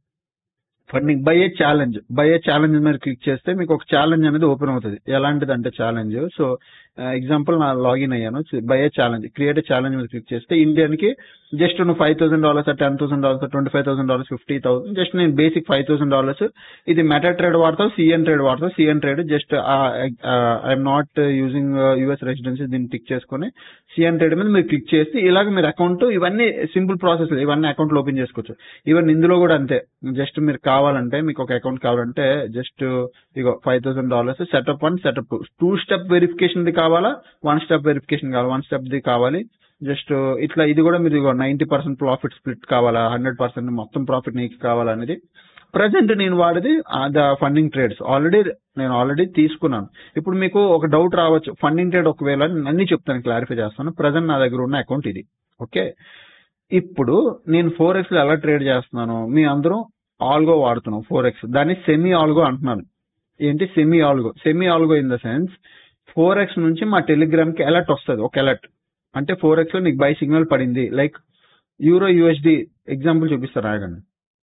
funding by a challenge by a challenge మీద క్లిక్ చేస్తే మీకు ఒక ఛాలెంజ్ అనేది ఓపెన్ అవుతుంది ఎలాంటిది అంటే ఛాలెంజ్ సో ఎగ్జాంపుల్ నా లాగిన్ అయ్యాను by a challenge create challenge మీద క్లిక్ చేస్తే ఇండియన్ కి జస్ట్ నువ్వు five thousand dollars ten thousand dollars twenty five thousand dollars fifty thousand just నేను బేసిక్ ఫైవ్ థౌసండ్ డాలర్స్ ఇది మెటా ట్రేడ్ వాడతావు సిఎన్ ట్రేడ్ వాడతావు CN trade just I'm not using US residency దీన్ని టిక్ చేసుకొని సిఎన్ ట్రేడ్ మీద మీరు క్లిక్ చేస్తే ఇలాగ మీరు అకౌంట్ ఇవన్నీ సింపుల్ ప్రాసెస్ ఇవన్నీ అకౌంట్లు ఓపెన్ చేసుకోవచ్చు ఈవెన్ ఇందులో కూడా అంతే జస్ట్ మీరు కావాలంటే మీకు ఒక అకౌంట్ కావాలంటే జస్ట్ ఇగో five thousand dollars setup one setup two two step verification ది కావాలా వన్ స్టెప్ వెరిఫికేషన్ కావాలి వన్ స్టెప్ ది కావాలి జస్ట్ ఇట్లా ఇది కూడా మీరు ఇగో నైన్టీ పర్సెంట్ ప్రాఫిట్ స్ప్లిట్ కావాలా హండ్రెడ్ పర్సెంట్ మొత్తం ప్రాఫిట్ నీకు కావాలనేది ప్రజెంట్ నేను వాడేది ద ఫండింగ్ ట్రేడ్స్ ఆల్రెడీ నేను ఆల్రెడీ తీసుకున్నాను ఇప్పుడు మీకు ఒక డౌట్ రావచ్చు ఫండింగ్ ట్రేడ్ ఒకవేళ నేను అన్ని చెప్తాను క్లారిఫై చేస్తాను ప్రజెంట్ నా దగ్గర ఉన్న అకౌంట్ ఇది ఓకే ఇప్పుడు నేను ఫోర్ ఎక్స్ లో ఎలా ట్రేడ్ చేస్తున్నాను మీ అందరూ ఆల్గో వాడుతున్నాం ఫోర్ ఎక్స్ దాన్ని సెమీ ఆల్గో అంటున్నాను ఏంటి semi algo semi algo in the sense forex నుంచి మా టెలిగ్రామ్ కి అలర్ట్ వస్తుంది ఒక అలర్ట్ అంటే ఫోర్ ఎక్స్ లో నీకు బై సిగ్నల్ పడింది లైక్ యూరో యూఎస్డి ఎగ్జాంపుల్ చూపిస్తారు ఆగండి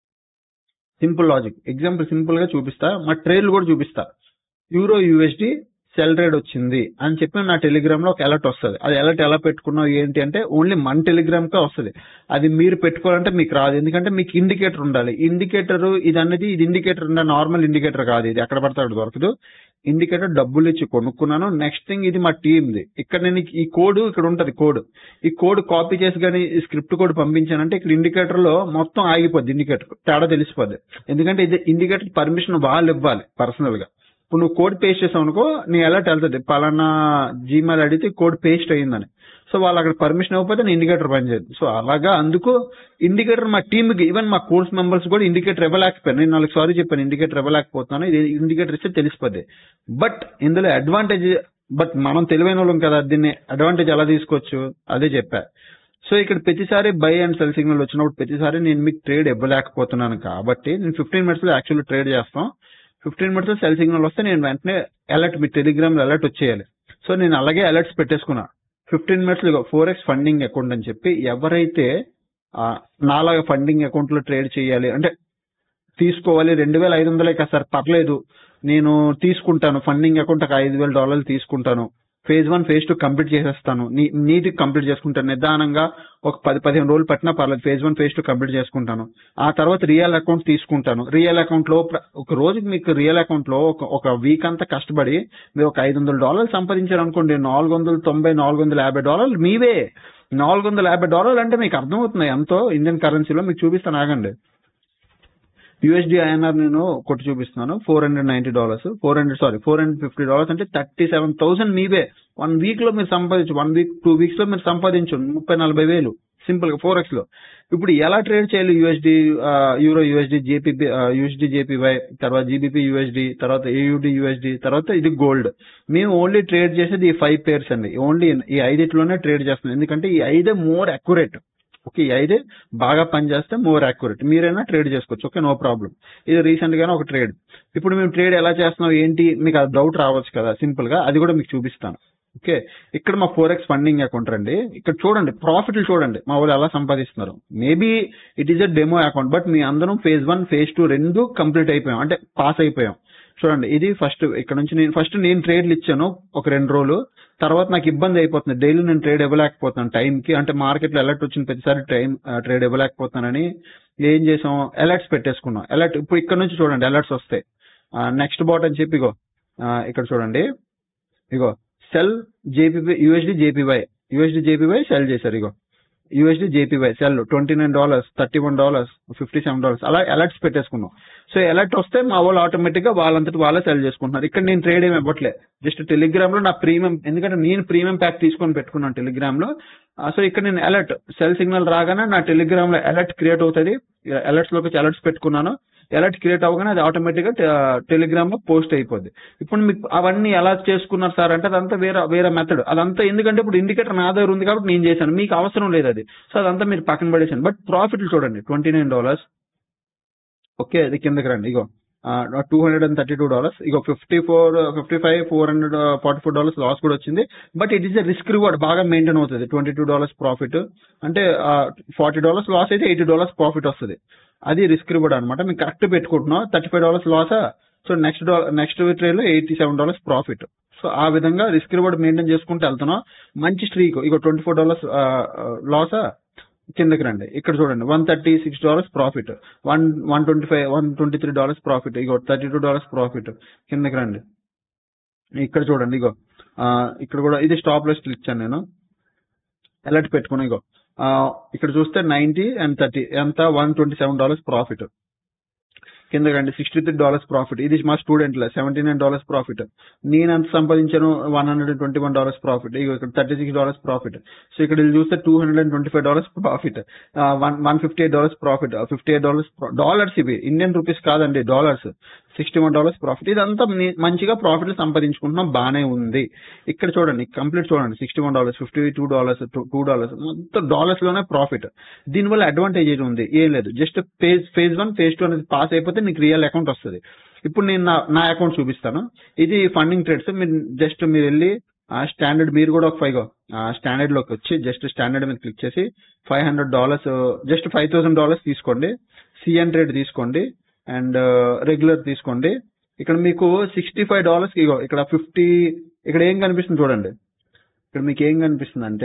సింపుల్ లాజిక్ ఎగ్జాంపుల్ సింపుల్ గా చూపిస్తా మా ట్రేడ్లు కూడా చూపిస్తా యూరో యూఎస్డి సెల్ ట్రేడ్ వచ్చింది అని చెప్పి నా టెలిగ్రామ్ లో ఒక అలర్ట్ వస్తుంది అది అలర్ట్ ఎలా పెట్టుకున్నావు ఏంటి అంటే ఓన్లీ మన టెలిగ్రామ్ కే వస్తుంది అది మీరు పెట్టుకోవాలంటే మీకు రాదు ఎందుకంటే మీకు ఇండికేటర్ ఉండాలి ఇండికేటర్ ఇది అనేది ఇది ఇండికేటర్ ఉండే నార్మల్ ఇండికేటర్ కాదు ఇది ఎక్కడ పడితే అక్కడ దొరకదు ఇండికేటర్ డబ్బులు ఇచ్చి కొనుక్కున్నాను నెక్స్ట్ థింగ్ ఇది మా టీమ్ది ఇక్కడ నేను ఈ కోడ్ ఇక్కడ ఉంటది కోడ్ ఈ కోడ్ కాపీ చేసి కానీ ఈ స్క్రిప్ట్ కోడ్ పంపించానంటే ఇక్కడ ఇండికేటర్ లో మొత్తం ఆగిపోద్ది ఇండికేటర్ తేడా తెలిసిపోద్ది ఎందుకంటే ఇది ఇండికేటర్ పర్మిషన్ వాళ్ళు ఇవ్వాలి పర్సనల్ గా ఇప్పుడు నువ్వు కోడ్ పేస్ట్ చేసావు అనుకో నీ అలర్ట్ వెళ్తుంది పలానా జీమెయిల్ అడిగితే కోడ్ పేస్ట్ అయ్యిందని సో వాళ్ళు అక్కడ పర్మిషన్ ఇవ్వకపోతే నీ ఇండికేటర్ పనిచేయదు సో అలాగా అందుకు ఇండికేటర్ మా టీమ్ కి ఈవెన్ మా కోర్స్ మెంబర్స్ కూడా ఇండికేటర్ ఇవ్వలేకపోయాను నేను వాళ్ళకి సారీ చెప్పాను ఇండికేటర్ ఇవ్వలేకపోతున్నాను ఇది ఇండికేటర్ ఇస్తే తెలిసిపోద్ది బట్ ఇందులో అడ్వాంటేజ్ బట్ మనం తెలివైన వాళ్ళం కదా దీన్ని అడ్వాంటేజ్ ఎలా తీసుకోవచ్చు అదే చెప్పా సో ఇక్కడ ప్రతిసారి బై అండ్ సెల్ సిగ్నల్ వచ్చినప్పుడు ప్రతిసారి నేను మీకు ట్రేడ్ ఇవ్వలేకపోతున్నాను కాబట్టి నేను ఫిఫ్టీన్ మినిట్స్ లో యాక్చువల్లీ ట్రేడ్ చేస్తాం ఫిఫ్టీన్ మినిట్స్ లో సెల్ సిగ్నల్ వస్తే నేను వెంటనే అలర్ట్ మీ టెలిగ్రామ్ లో అలర్ట్ వచ్చేయాలి సో నేను అలాగే అలర్ట్స్ పెట్టేసుకున్నా ఫిఫ్టీన్ మినిట్స్ లో ఫోర్ ఎక్స్ ఫండింగ్ అకౌంట్ అని చెప్పి ఎవరైతే ఆ, నాలాగా ఫండింగ్ అకౌంట్ లో ట్రేడ్ చేయాలి అంటే తీసుకోవాలి రెండు వేల ఐదు వందలే కదా సార్ పర్లేదు నేను తీసుకుంటాను ఫండింగ్ అకౌంట్ ఒక ఐదు వేల డాలర్లు తీసుకుంటాను phase one phase two complete చేసేస్తాను నీ నీట్ కంప్లీట్ చేసుకుంటాను నిదానంగా ఒక పది పదిహేను రోజులు పట్టినా పర్లేదు phase one phase two complete చేసుకుంటాను ఆ తర్వాత రియల్ అకౌంట్ తీసుకుంటాను రియల్ అకౌంట్ లో ప్ర- ఒక రోజుకి మీకు రియల్ అకౌంట్ లో ఒక ఒక వీక్ అంతా కష్టపడి మీరు ఒక ఐదు వందల డాలర్లు సంపాదించారు అనుకోండి నాలుగు వందల తొంభై నాలుగు వందల యాభై డాలర్లు మీవే నాలుగు వందల యాభై డాలర్లు అంటే మీకు అర్థమవుతుంది ఎంతో ఇండియన్ కరెన్సీలో మీకు చూపిస్తాను ఆగండి యూఎస్డి ఐఎన్ఆర్ నేను కొట్టి చూపిస్తున్నాను four hundred ninety dollars four hundred sorry four hundred fifty dollars అంటే థర్టీ సెవెన్ థౌసండ్ మీవే వన్ వీక్ లో మీరు సంపాదించు వన్ వీక్ టూ వీక్స్ లో మీరు సంపాదించు ముప్పై నలభై వేలు సింపుల్ గా ఫోర్ ఎక్స్ లో ఇప్పుడు ఎలా ట్రేడ్ చేయాలి USD euro USD JPP USD JPY తర్వాత జీబీపీ యూఎస్డి తర్వాత ఏయుడి యూఎస్డి తర్వాత ఇది గోల్డ్ మేము ఓన్లీ ట్రేడ్ చేసేది ఈ ఫైవ్ పేర్స్ అండి ఓన్లీ ఈ ఐదిట్లోనే ట్రేడ్ చేస్తున్నాం ఎందుకంటే ఈ ఐదే మోర్ అక్యురేట్ ఓకే ఈ ఐదే బాగా పనిచేస్తే మోర్ అక్యురేట్ మీరైనా ట్రేడ్ చేసుకోవచ్చు ఓకే నో ప్రాబ్లం ఇది రీసెంట్ గానే ఒక ట్రేడ్ ఇప్పుడు మేము ట్రేడ్ ఎలా చేస్తున్నాం ఏంటి మీకు ఆ డౌట్ రావచ్చు కదా సింపుల్ గా అది కూడా మీకు చూపిస్తాను ఓకే ఇక్కడ మా ఫోర్ ఎక్స్ ఫండింగ్ అకౌంట్ రండి ఇక్కడ చూడండి ప్రాఫిట్లు చూడండి మా వాళ్ళు ఎలా సంపాదిస్తున్నారు maybe it is a demo account but మీ అందరం ఫేజ్ వన్ ఫేజ్ టూ రెండు కంప్లీట్ అయిపోయాం అంటే పాస్ అయిపోయాం చూడండి ఇది ఫస్ట్ ఇక్కడ నుంచి నేను ఫస్ట్ నేను ట్రేడ్లు ఇచ్చాను ఒక రెండు రోజులు తర్వాత నాకు ఇబ్బంది అయిపోతుంది డైలీ నేను ట్రేడ్ ఇవ్వలేకపోతున్నాను టైం కి అంటే మార్కెట్ లో అలర్ట్ వచ్చిన ప్రతిసారి టైం ట్రేడ్ ఇవ్వలేకపోతున్నానని ఏం చేసాం అలర్ట్స్ పెట్టేసుకున్నాం అలర్ట్ ఇప్పుడు ఇక్కడ నుంచి చూడండి అలర్ట్స్ వస్తాయి నెక్స్ట్ బాట్ అని చెప్పి ఇగో ఆ, ఇక్కడ చూడండి ఇగో sell JPY USD JPY USD JPY sell చేశారు ఇగో USD JPY sell twenty nine dollars thirty one dollars fifty seven dollars అలా అలర్ట్స్ పెట్టేసుకున్నాం సో అలర్ట్ వస్తే మా వాళ్ళు ఆటోమేటిక్ గా వాళ్ళంతటి వాళ్ళే సెల్ చేసుకుంటున్నారు ఇక్కడ నేను ట్రేడ్ ఏమి ఇవ్వట్లే జస్ట్ టెలిగ్రామ్ లో నా ప్రీమియం ఎందుకంటే నేను ప్రీమియం ప్యాక్ తీసుకొని పెట్టుకున్నాను టెలిగ్రామ్ లో ఆ, సో ఇక్కడ నేను అలర్ట్ సెల్ సిగ్నల్ రాగానే నా టెలిగ్రామ్ లో అలర్ట్ క్రియేట్ అవుతుంది అలర్ట్స్ లోకి అలర్ట్స్ పెట్టుకున్నాను అలర్ట్ క్రియేట్ అవ్వగానే అది ఆటోమేటిక్ గా టెలిగ్రామ్ లో పోస్ట్ అయిపోద్ది ఇప్పుడు మీకు అవన్నీ ఎలా చేసుకున్నారు సార్ అంటే అదంతా వేరే వేరే మెథడ్ అదంతా ఎందుకంటే ఇప్పుడు ఇండికేటర్ నా దగ్గర ఉంది కాబట్టి నేను చేశాను మీకు అవసరం లేదు అది సో అదంతా మీరు పక్కన పడేసాను బట్ ప్రాఫిట్ చూడండి ట్వంటీ నైన్ డాలర్స్ ఓకే అది కిందకి రండి ఇగో two hundred and thirty two dollars ఇగో fifty four fifty five four hundred forty four dollars loss కూడా వచ్చింది but it is a risk reward బాగా మెయింటైన్ అవుతుంది ట్వంటీ టూ డాలర్స్ ప్రాఫిట్ అంటే ఫార్టీ డాలర్స్ లాస్ అయితే ఎయిటీ డాలర్స్ ప్రాఫిట్ వస్తుంది అది రిస్క్ రివార్డ్ అనమాట మేము కరెక్ట్ పెట్టుకుంటున్నాం థర్టీ ఫైవ్ డాలర్స్ లాసా సో నెక్స్ట్ నెక్స్ట్ ట్రేడ్ లో eighty seven dollars profit so ఆ విధంగా రిస్క్ రివార్డ్ మెయింటైన్ చేసుకుంటూ వెళ్తున్నాం మంచి స్ట్రీక్ ఇక ట్వంటీ ఫోర్ డాలర్స్ లాసా కిందకి రండి ఇక్కడ చూడండి one thirty six dollars profit one one twenty five one twenty three dollars profit ఇగో థర్టీ టూ డాలర్స్ ప్రాఫిట్ కిందకి రండి ఇక్కడ చూడండి ఇగో ఆ, ఇక్కడ కూడా ఇది స్టాప్ లాస్ ఇచ్చాను నేను అలర్ట్ పెట్టుకుని ఇగో ఆ, ఇక్కడ చూస్తే నైన్టీ అండ్ థర్టీ ఎంత one twenty seven dollars profit కింద రండి సిక్స్టీ త్రీ డాలర్స్ ప్రాఫిట్ ఇది మా student seventy nine dollars profit నేను ఎంత సంపాదించాను one hundred twenty one dollars profit ఇగో ఇక్కడ thirty six dollars profit so ఇక్కడ ఇది చూస్తే two hundred and twenty five dollars profit one one fifty eight dollars profit fifty eight dollars dollars ఇవి ఇండియన్ రూపీస్ కాదండి dollars sixty one dollars profit ఇదంతా ని- మంచిగా ప్రాఫిట్ సంపాదించుకుంటున్నాం బానే ఉంది ఇక్కడ చూడండి కంప్లీట్ చూడండి sixty one dollars fifty two dollars two dollars మొత్తం డాలర్స్ లోనే ప్రాఫిట్ దీనివల్ల అడ్వాంటేజ్ ఏంటి ఉంది ఏం లేదు just phase phase one phase two అనేది పాస్ అయిపోతే నీకు రియల్ అకౌంట్ వస్తుంది ఇప్పుడు నేను నా నా అకౌంట్ చూపిస్తాను ఇది ఫండింగ్ ట్రేడ్స్ మీరు జస్ట్ మీరు వెళ్ళి స్టాండర్డ్ మీరు కూడా ఒక ఫైవ్ స్టాండర్డ్ లోకి వచ్చి జస్ట్ స్టాండర్డ్ మీద క్లిక్ చేసి five hundred dollars just five thousand dollars తీసుకోండి సిఎన్ ట్రేడ్ తీసుకోండి అండ్ రెగ్యులర్ తీసుకోండి ఇక్కడ మీకు సిక్స్టీ ఫైవ్ డాలర్స్ ఇగో ఇక్కడ ఫిఫ్టీ ఇక్కడ ఏం కనిపిస్తుంది చూడండి ఇక్కడ మీకు ఏం కనిపిస్తుంది అంటే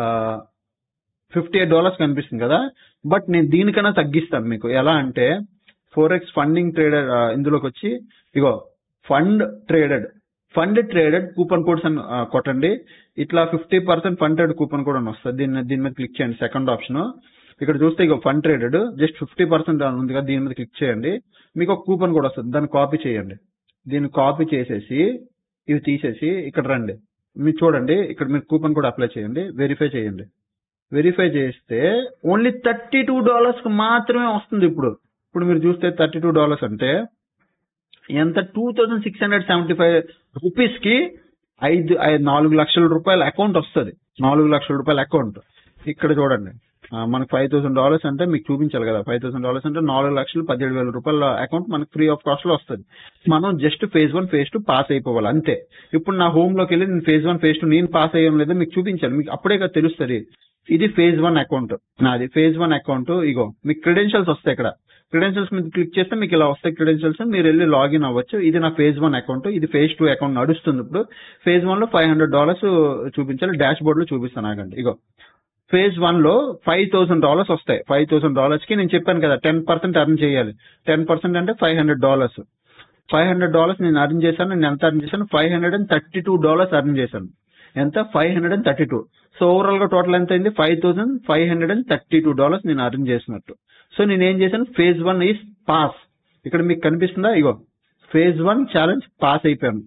ఫిఫ్టీ ఎయిట్ డాలర్స్ కనిపిస్తుంది కదా బట్ నేను దీనికన్నా తగ్గిస్తాను మీకు ఎలా అంటే ఫోర్ ఎక్స్ ఫండింగ్ ట్రేడర్ ఇందులోకి వచ్చి ఇగో fund traded fund traded coupon codes అని ఆ, కొట్టండి ఇట్లా fifty percent fund trade coupon code అని వస్తుంది దీని దీని మీద క్లిక్ చేయండి సెకండ్ ఆప్షన్ ఇక్కడ చూస్తే ఇక fund traded just fifty percent ఉంది కదా దీని మీద క్లిక్ చేయండి మీకు ఒక కూపన్ కోడ్ వస్తుంది దాన్ని కాపీ చేయండి దీన్ని కాపీ చేసేసి ఇవి తీసేసి ఇక్కడ రండి మీరు చూడండి ఇక్కడ మీరు కూపన్ కోడ్ అప్లై చేయండి వెరిఫై చేయండి వెరిఫై చేస్తే ఓన్లీ థర్టీ టూ డాలర్స్ కి మాత్రమే వస్తుంది ఇప్పుడు ఇప్పుడు మీరు చూస్తే థర్టీ టూ డాలర్స్ అంటే ఎంత two thousand six hundred seventy five rupees కి ఐదు ఐ- నాలుగు లక్షల రూపాయల అకౌంట్ వస్తుంది నాలుగు లక్షల రూపాయల అకౌంట్ ఇక్కడ చూడండి ఆ, మనకు ఫైవ్ థౌసండ్ డాలర్స్ అంటే మీకు చూపించాలి కదా ఫైవ్ థౌసండ్ డాలర్స్ అంటే నాలుగు లక్షలు పదిహేడు వేల రూపాయల అకౌంట్ మనకు ఫ్రీ ఆఫ్ కాస్ట్ లో వస్తుంది మనం just phase one phase two pass అయిపోవాలి అంతే ఇప్పుడు నా హోమ్ లోకి వెళ్ళి నేను ఫేజ్ వన్ ఫేజ్ టూ నేను పాస్ అయ్యాం లేదో మీకు చూపించాలి మీకు అప్పుడే కదా తెలుస్తుంది ఇది ఫేజ్ వన్ అకౌంట్ నాది ఫేజ్ వన్ అకౌంట్ ఇగో మీకు క్రెడెన్షియల్స్ వస్తాయి ఇక్కడ క్రెడెన్షియల్స్ మీద క్లిక్ చేస్తే మీకు ఇలా వస్తాయి క్రెడెన్షియల్స్ మీరు వెళ్ళి లాగిన్ అవ్వచ్చు ఇది నా ఫేజ్ వన్ అకౌంట్ ఇది ఫేజ్ టూ అకౌంట్ నడుస్తుంది ఇప్పుడు ఫేజ్ వన్ లో ఫైవ్ హండ్రెడ్ డాలర్స్ చూపించాలి డాష్ బోర్డ్ లో చూపిస్తాను ఆగండి ఇగో ఫేజ్ వన్ లో ఫైవ్ థౌసండ్ డాలర్స్ వస్తాయి ఫైవ్ థౌసండ్ డాలర్స్ కి నేను చెప్పాను కదా టెన్ పర్సెంట్ అర్న్ చేయాలి టెన్ పర్సెంట్ అంటే five hundred dollars five hundred dollars నేను అర్న్ చేశాను నేను ఎంత అర్న్ చేశాను five hundred and thirty two dollars earn చేశాను ఎంత five hundred and thirty two so overall గా టోటల్ ఎంత అయింది five thousand five hundred and thirty two dollars నేను అర్న్ చేసినట్టు సో నేను ఏం చేశాను ఫేజ్ వన్ ఈస్ పాస్ ఇక్కడ మీకు కనిపిస్తుందా ఇగో ఫేజ్ వన్ ఛాలెంజ్ పాస్ అయిపోయాను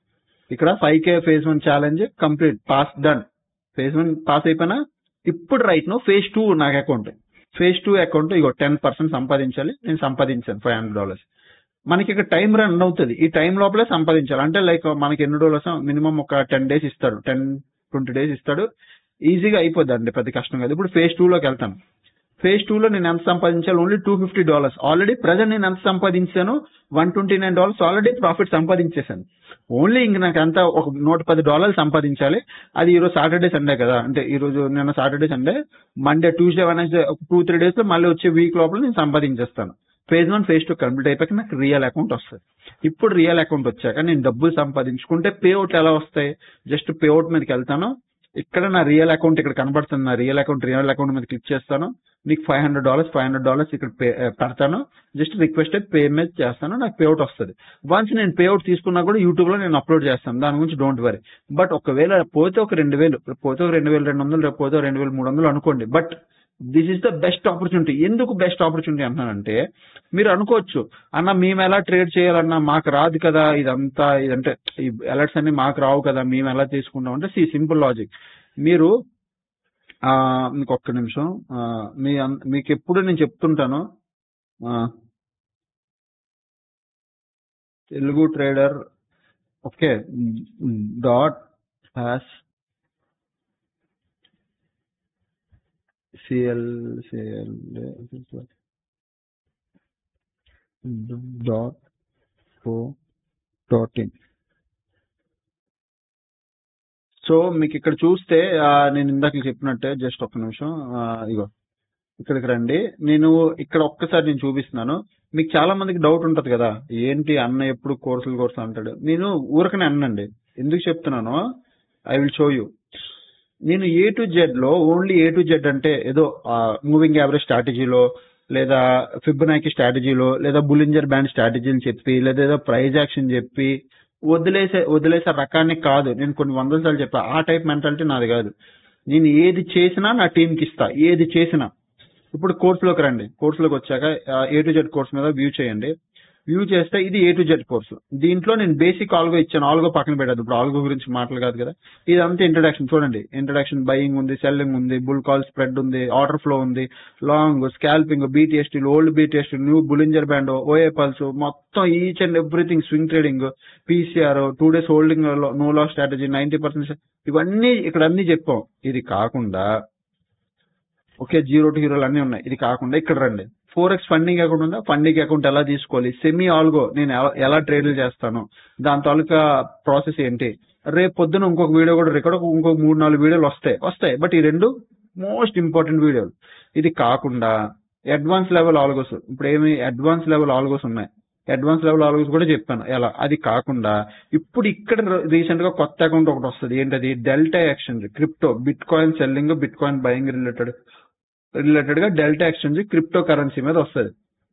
ఇక్కడ five K phase one challenge complete pass done phase one pass అయిపోయినా ఇప్పుడు రైట్ నో ఫేజ్ టూ నాకు అకౌంట్ ఫేజ్ టూ అకౌంట్ ఇగో టెన్ పర్సెంట్ సంపాదించాలి నేను సంపాదించాను ఫైవ్ హండ్రెడ్ డాలర్స్ మనకి ఇక్కడ టైం రన్ అవుతుంది ఈ టైం లోపలే సంపాదించాలి అంటే లైక్ మనకి ఎన్ని డాలర్స్ మినిమం ఒక టెన్ డేస్ ఇస్తాడు టెన్ ట్వంటీ డేస్ ఇస్తాడు ఈజీగా అయిపోద్ది అండి పెద్ద కష్టం కాదు ఇప్పుడు ఫేజ్ టూ లోకి వెళ్తాను ఫేజ్ టూ లో నేను ఎంత సంపాదించాలి only two fifty dollars already present నేను ఎంత సంపాదించాను one twenty nine dollars already profit సంపాదించేశాను ఓన్లీ ఇంక నాకు అంతా ఒక నూట పది డాలర్లు సంపాదించాలి అది ఈ రోజు సాటర్డే సండే కదా అంటే ఈ రోజు నిన్న Saturday Sunday Monday Tuesday Wednesday ఒక టూ త్రీ డేస్ లో మళ్ళీ వచ్చే వీక్ లోపల నేను సంపాదించేస్తాను phase one phase two complete అయిపోయాక నాకు రియల్ అకౌంట్ వస్తుంది ఇప్పుడు రియల్ అకౌంట్ వచ్చాక నేను డబ్బులు సంపాదించుకుంటే పేఅవుట్ ఎలా వస్తాయి జస్ట్ పేఅవుట్ మీదకి వెళ్తాను ఇక్కడ నా రియల్ అకౌంట్ ఇక్కడ కనబడుతుంది నా రియల్ అకౌంట్ రియల్ అకౌంట్ మీద క్లిక్ చేస్తాను నీకు five hundred dollars five hundred dollars ఇక్కడ పే పెడతాను జస్ట్ రిక్వెస్టెడ్ పేమెంట్ చేస్తాను నాకు పేఅవుట్ వస్తుంది వన్స్ నేను పేఅవుట్ తీసుకున్నా కూడా యూట్యూబ్ లో నేను అప్లోడ్ చేస్తాను దాని గురించి డోంట్ వరీ బట్ ఒకవేళ పోతే ఒక రెండు వేలు పోతే ఒక రెండు వేలు రెండు వందలు రేపు పోతే ఒక రెండు వేలు మూడు వందలు అనుకోండి but this is the best opportunity ఎందుకు బెస్ట్ ఆపర్చునిటీ అంటున్నానంటే మీరు అనుకోవచ్చు అన్న మేము ఎలా ట్రేడ్ చేయాలన్నా మాకు రాదు కదా ఇదంతా ఇదంటే ఈ అలర్ట్స్ అన్ని మాకు రావు కదా మేము ఎలా తీసుకుంటాం అంటే సి సింపుల్ లాజిక్ మీరు ఆ మీకు ఒక్క నిమిషం ఆ, మీ అన్- మీకు ఎప్పుడు నేను చెప్తుంటాను ఆ, Telugu trader okay dot has CL CL dot O dot in so మీకు ఇక్కడ చూస్తే ఆ, నేను ఇందాక చెప్పినట్టే జస్ట్ ఒక్క నిమిషం ఆ, ఇగో ఇక్కడికి రండి నేను ఇక్కడ ఒక్కసారి నేను చూపిస్తున్నాను మీకు చాలా మందికి డౌట్ ఉంటది కదా ఏంటి అన్న ఎప్పుడు కోర్సులు కోర్సులు అంటాడు నేను ఊరకనే అన్నండి ఎందుకు చెప్తున్నానో ఐ విల్ షో యూ నేను ఏ టు జెడ్ లో ఓన్లీ ఏ టు జెడ్ అంటే ఏదో మూవింగ్ యావరేజ్ స్ట్రాటజీలో లేదా ఫిబ్నాకి స్ట్రాటజీలో లేదా బులింజర్ బ్యాండ్ స్ట్రాటజీని చెప్పి లేదా ఏదో ప్రైజ్ యాక్షన్ చెప్పి వదిలేసే వదిలేసే రకాన్ని కాదు నేను కొన్ని వందల సార్లు చెప్పా ఆ టైప్ మెంటాలిటీ నాది కాదు నేను ఏది చేసినా నా టీంకి ఇస్తా ఏది చేసినా ఇప్పుడు కోర్సులోకి రండి కోర్సులోకి వచ్చాక ఏ టు జెడ్ కోర్స్ మీద వ్యూ చేయండి వ్యూ చేస్తే ఇది ఏ టు జెడ్ కోర్సు దీంట్లో నేను బేసిక్ ఆల్గో ఇచ్చాను ఆల్గో పక్కన పెట్టదు ఇప్పుడు ఆల్గో గురించి మాటలు కాదు కదా ఇదంతా ఇంట్రడక్షన్ చూడండి ఇంట్రడక్షన్ బయింగ్ ఉంది సెల్లింగ్ ఉంది బుల్ కాల్ స్ప్రెడ్ ఉంది ఆర్డర్ ఫ్లో ఉంది long scalping BTST old BTST new Bollinger band OA pulse మొత్తం each and everything swing trading PCR two days holding no loss strategy ninety percent ఇవన్నీ ఇక్కడ అన్ని చెప్పాం ఇది కాకుండా ఓకే జీరో టు హీరోలు అన్ని ఉన్నాయి ఇది కాకుండా ఇక్కడ రండి ఫోర్ ఎక్స్ ఫండింగ్ అకౌంట్ ఉందా ఫండింగ్ అకౌంట్ ఎలా తీసుకోవాలి సెమీ ఆల్గో నేను ఎలా- ఎలా ట్రేడ్లు చేస్తాను దాని తాలూకా ప్రాసెస్ ఏంటి రేపు పొద్దున ఇంకొక వీడియో కూడా రికార్డ్ ఇంకొక మూడు నాలుగు వీడియోలు వస్తాయి వస్తాయి బట్ ఈ రెండు మోస్ట్ ఇంపార్టెంట్ వీడియోలు ఇది కాకుండా అడ్వాన్స్ లెవెల్ ఆల్గోస్ ఇప్పుడు ఏమి అడ్వాన్స్ లెవెల్ ఆల్గోస్ ఉన్నాయి అడ్వాన్స్ లెవెల్ ఆల్గోస్ కూడా చెప్పాను ఎలా అది కాకుండా ఇప్పుడు ఇక్కడ రీసెంట్ గా కొత్త అకౌంట్ ఒకటి వస్తుంది ఏంటది Delta exchange crypto bitcoin selling bitcoin buying related related గా డెల్టా ఎక్స్చేంజ్ క్రిప్టో కరెన్సీ మీద వస్తుంది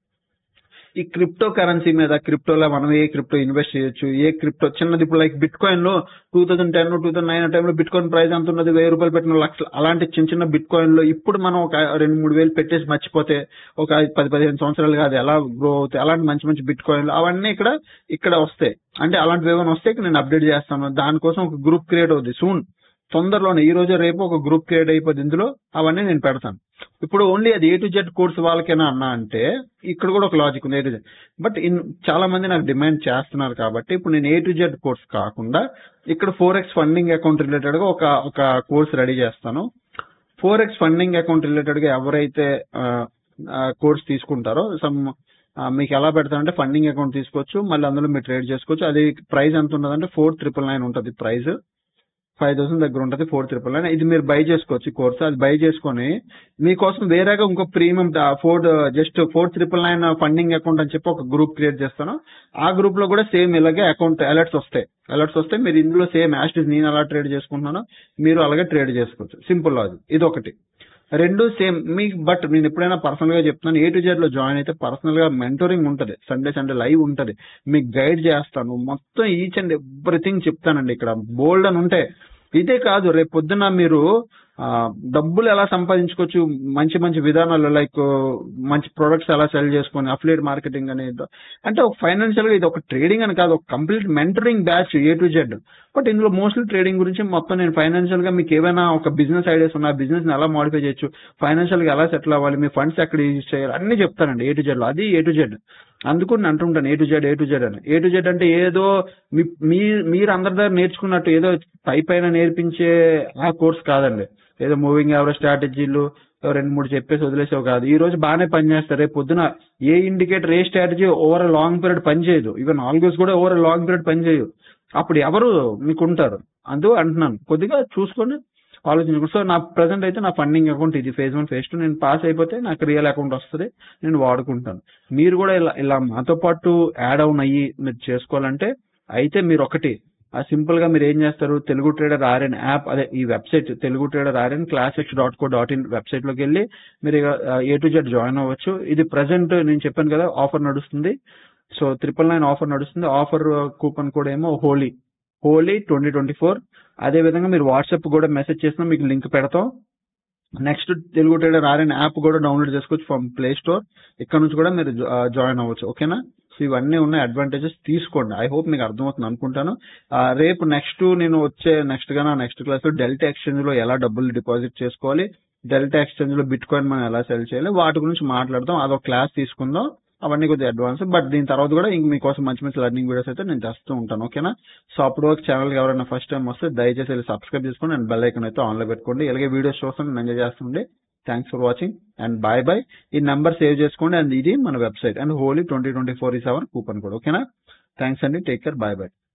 ఈ క్రిప్టో కరెన్సీ మీద క్రిప్టోలో మనం ఏ క్రిప్టో ఇన్వెస్ట్ చేయొచ్చు ఏ క్రిప్టో చిన్నది ఇప్పుడు లైక్ బిట్ కాయిన్ లో two thousand ten two thousand nine టైంలో బిట్ కాయిన్ ప్రైస్ ఎంత ఉన్నది వెయ్యి రూపాయలు పెట్టిన లక్షలు అలాంటి చిన్న చిన్న బిట్ కాయిన్ లో ఇప్పుడు మనం ఒక రెండు మూడు వేలు పెట్టేసి మర్చిపోతే ఒక ఐదు- పది పదిహేను సంవత్సరాలుగా అది ఎలా గ్రో అవుతాయి అలాంటి మంచి మంచి బిట్ కాయిన్లు అవన్నీ ఇక్కడ ఇక్కడ వస్తాయి అంటే అలాంటివి ఏమైనా వస్తే ఇక్కడ నేను అప్డేట్ చేస్తాను దానికోసం ఒక గ్రూప్ క్రియేట్ అవుతుంది సూన్ తొందరలోనే ఈ రోజు రేపు ఒక గ్రూప్ క్రియేట్ అయిపోతుంది ఇందులో అవన్నీ నేను పెడతాను ఇప్పుడు ఓన్లీ అది ఏ టు జెడ్ కోర్స్ వాళ్ళకేనా అన్నా అంటే ఇక్కడ కూడా ఒక లాజిక్ ఉంది A to Z but in చాలా మంది నాకు డిమాండ్ చేస్తున్నారు కాబట్టి ఇప్పుడు నేను ఏ టు జెడ్ కోర్స్ కాకుండా ఇక్కడ forex funding account related గా ఒక ఒక కోర్స్ రెడీ చేస్తాను forex funding account related గా ఎవరైతే కోర్స్ తీసుకుంటారో సమ్ మీకు ఎలా పెడతారంటే ఫండింగ్ అకౌంట్ తీసుకోవచ్చు మళ్ళీ అందులో మీరు ట్రేడ్ చేసుకోవచ్చు అది ప్రైస్ ఎంత ఉంటుందంటే ఫోర్ ట్రిపుల్ నైన్ ఉంటుంది ప్రైస్ ఫైవ్ థౌసండ్ దగ్గర ఉంటుంది ఫోర్ ట్రిపుల్ నైన్ ఇది మీరు బై చేసుకోవచ్చు కోర్స్ అది బై చేసుకొని మీకోసం వేరేగా ఇంకో premium four just four triple nine funding account అని చెప్పి ఒక గ్రూప్ క్రియేట్ చేస్తాను ఆ గ్రూప్ లో కూడా సేమ్ ఇలాగే అకౌంట్ అలర్ట్స్ వస్తాయి అలర్ట్స్ వస్తే మీరు ఇందులో సేమ్ యాస్టిస్ నేను ఎలా ట్రేడ్ చేసుకుంటున్నానో మీరు అలాగే ట్రేడ్ చేసుకోవచ్చు సింపుల్ అది ఇది ఒకటి రెండు సేమ్ మీకు బట్ నేను ఎప్పుడైనా పర్సనల్ గా చెప్తున్నాను ఏ టు జెడ్ లో జాయిన్ అయితే పర్సనల్ గా మెంటోరింగ్ ఉంటది సండే సండే లైవ్ ఉంటది మీకు గైడ్ చేస్తాను మొత్తం ఈచ్ అండ్ ఎవ్రీథింగ్ చెప్తానండి ఇక్కడ బోల్డ్ అని ఉంటాయి ఇదే కాదు రేపు పొద్దున మీరు ఆ, డబ్బులు ఎలా సంపాదించుకోవచ్చు మంచి మంచి విధానాలు లైక్ మంచి ప్రొడక్ట్స్ ఎలా సెల్ చేసుకొని అఫిలియేట్ మార్కెటింగ్ అనేది అంటే ఒక ఫైనాన్షియల్ గా ఇది ఒక ట్రేడింగ్ అని కాదు ఒక complete mentoring batch A to Z but ఇందులో మోస్ట్లీ ట్రేడింగ్ గురించి మొత్తం నేను ఫైనాన్షియల్ గా మీకు ఏమైనా ఒక బిజినెస్ ఐడియాస్ ఉన్నా బిజినెస్ ని ఎలా మాడిఫై చేయొచ్చు ఫైనాన్షియల్ గా ఎలా సెటిల్ అవ్వాలి మీ ఫండ్స్ ఎక్కడ యూజ్ చేయాలి అన్ని చెప్తానండి ఏ టు జెడ్ లో అది ఏ టు జెడ్ అందుకు నేను అంటుంటాను A to Z A to Z అని ఏ టు జెడ్ అంటే ఏదో మీ- మీ- మీరు అందరి దగ్గర నేర్చుకున్నట్టు ఏదో పై పైన నేర్పించే ఆ కోర్స్ కాదండి ఏదో మూవింగ్ యావరేజ్ స్ట్రాటజీలు రెండు మూడు చెప్పేసి వదిలేసావు కాదు ఈ రోజు బాగానే పనిచేస్తారు రేపు పొద్దున ఏ ఇండికేటర్ ఏ స్ట్రాటజీ ఓవర్ లాంగ్ పీరియడ్ పనిచేయదు ఈవెన్ ఆల్గోస్ కూడా ఓవర్ లాంగ్ పీరియడ్ పనిచేయదు అప్పుడు ఎవరు మీకు ఉంటారు అందుకు అంటున్నాను కొద్దిగా చూసుకొని ఆలోచించుకోండి సో నా ప్రజెంట్ అయితే నా ఫండింగ్ అకౌంట్ ఇది ఫేజ్ వన్ ఫేజ్ టూ నేను పాస్ అయిపోతే నాకు రియల్ అకౌంట్ వస్తుంది నేను వాడుకుంటాను మీరు కూడా ఇలా ఇలా మాతో పాటు యాడ్ అవున్ అయ్యి మీరు చేసుకోవాలంటే అయితే మీరు ఒకటి ఆ సింపుల్ గా మీరు ఏం చేస్తారు తెలుగు ట్రేడర్ ఆర్ఎన్ యాప్ అదే ఈ website Telugu trader RN classes dot co dot in website లోకి వెళ్ళి మీరు ఏ టు జెడ్ జాయిన్ అవ్వచ్చు ఇది ప్రజెంట్ నేను చెప్పాను కదా ఆఫర్ నడుస్తుంది సో ట్రిపుల్ నైన్ ఆఫర్ నడుస్తుంది ఆఫర్ కూపన్ కూడా ఏమో Holi Holi twenty twenty four అదే విధంగా మీరు వాట్సాప్ కూడా మెసేజ్ చేసినా మీకు లింక్ పెడతాం next Telugu trader RN app కూడా డౌన్లోడ్ చేసుకోవచ్చు ఫ్రమ్ ప్లే స్టోర్ ఇక్కడ నుంచి కూడా మీరు జాయిన్ అవ్వచ్చు ఓకేనా సో ఇవన్నీ ఉన్నాయి అడ్వాంటేజెస్ తీసుకోండి ఐ హోప్ మీకు అర్థమవుతుంది అనుకుంటాను ఆ, రేపు నెక్స్ట్ నేను వచ్చే నెక్స్ట్ గా నెక్స్ట్ క్లాస్ లో డెల్టా ఎక్స్చేంజ్ లో ఎలా డబ్బులు డిపాజిట్ చేసుకోవాలి డెల్టా ఎక్స్చేంజ్ లో బిట్ కాయిన్ మనం ఎలా సెల్ చేయాలి వాటి గురించి మాట్లాడదాం అదొక క్లాస్ తీసుకుందాం అవన్నీ కొద్దిగా అడ్వాన్స్ బట్ దీని తర్వాత కూడా ఇంక మీకోసం మంచి మంచి లర్నింగ్ వీడియోస్ అయితే నేను చేస్తూ ఉంటాను ఓకేనా సో అప్పుడు వరకు ఛానల్ కి ఎవరైనా ఫస్ట్ టైం వస్తే దయచేసి వెళ్ళి సబ్స్క్రైబ్ చేసుకోండి అండ్ బెల్ ఐకన్ అయితే ఆన్ లో పెట్టుకోండి ఇలాగే వీడియోస్ చూస్తాను ఎంజాయ్ చేస్తుండే thanks for watching and bye bye ఈ నెంబర్ సేవ్ చేసుకోండి అండ్ ఇది మన website and Holi twenty twenty four ఈ సెవెన్ కూపన్ కూడా ఓకేనా థ్యాంక్స్ అండి టేక్ కేర్ బాయ్ బాయ్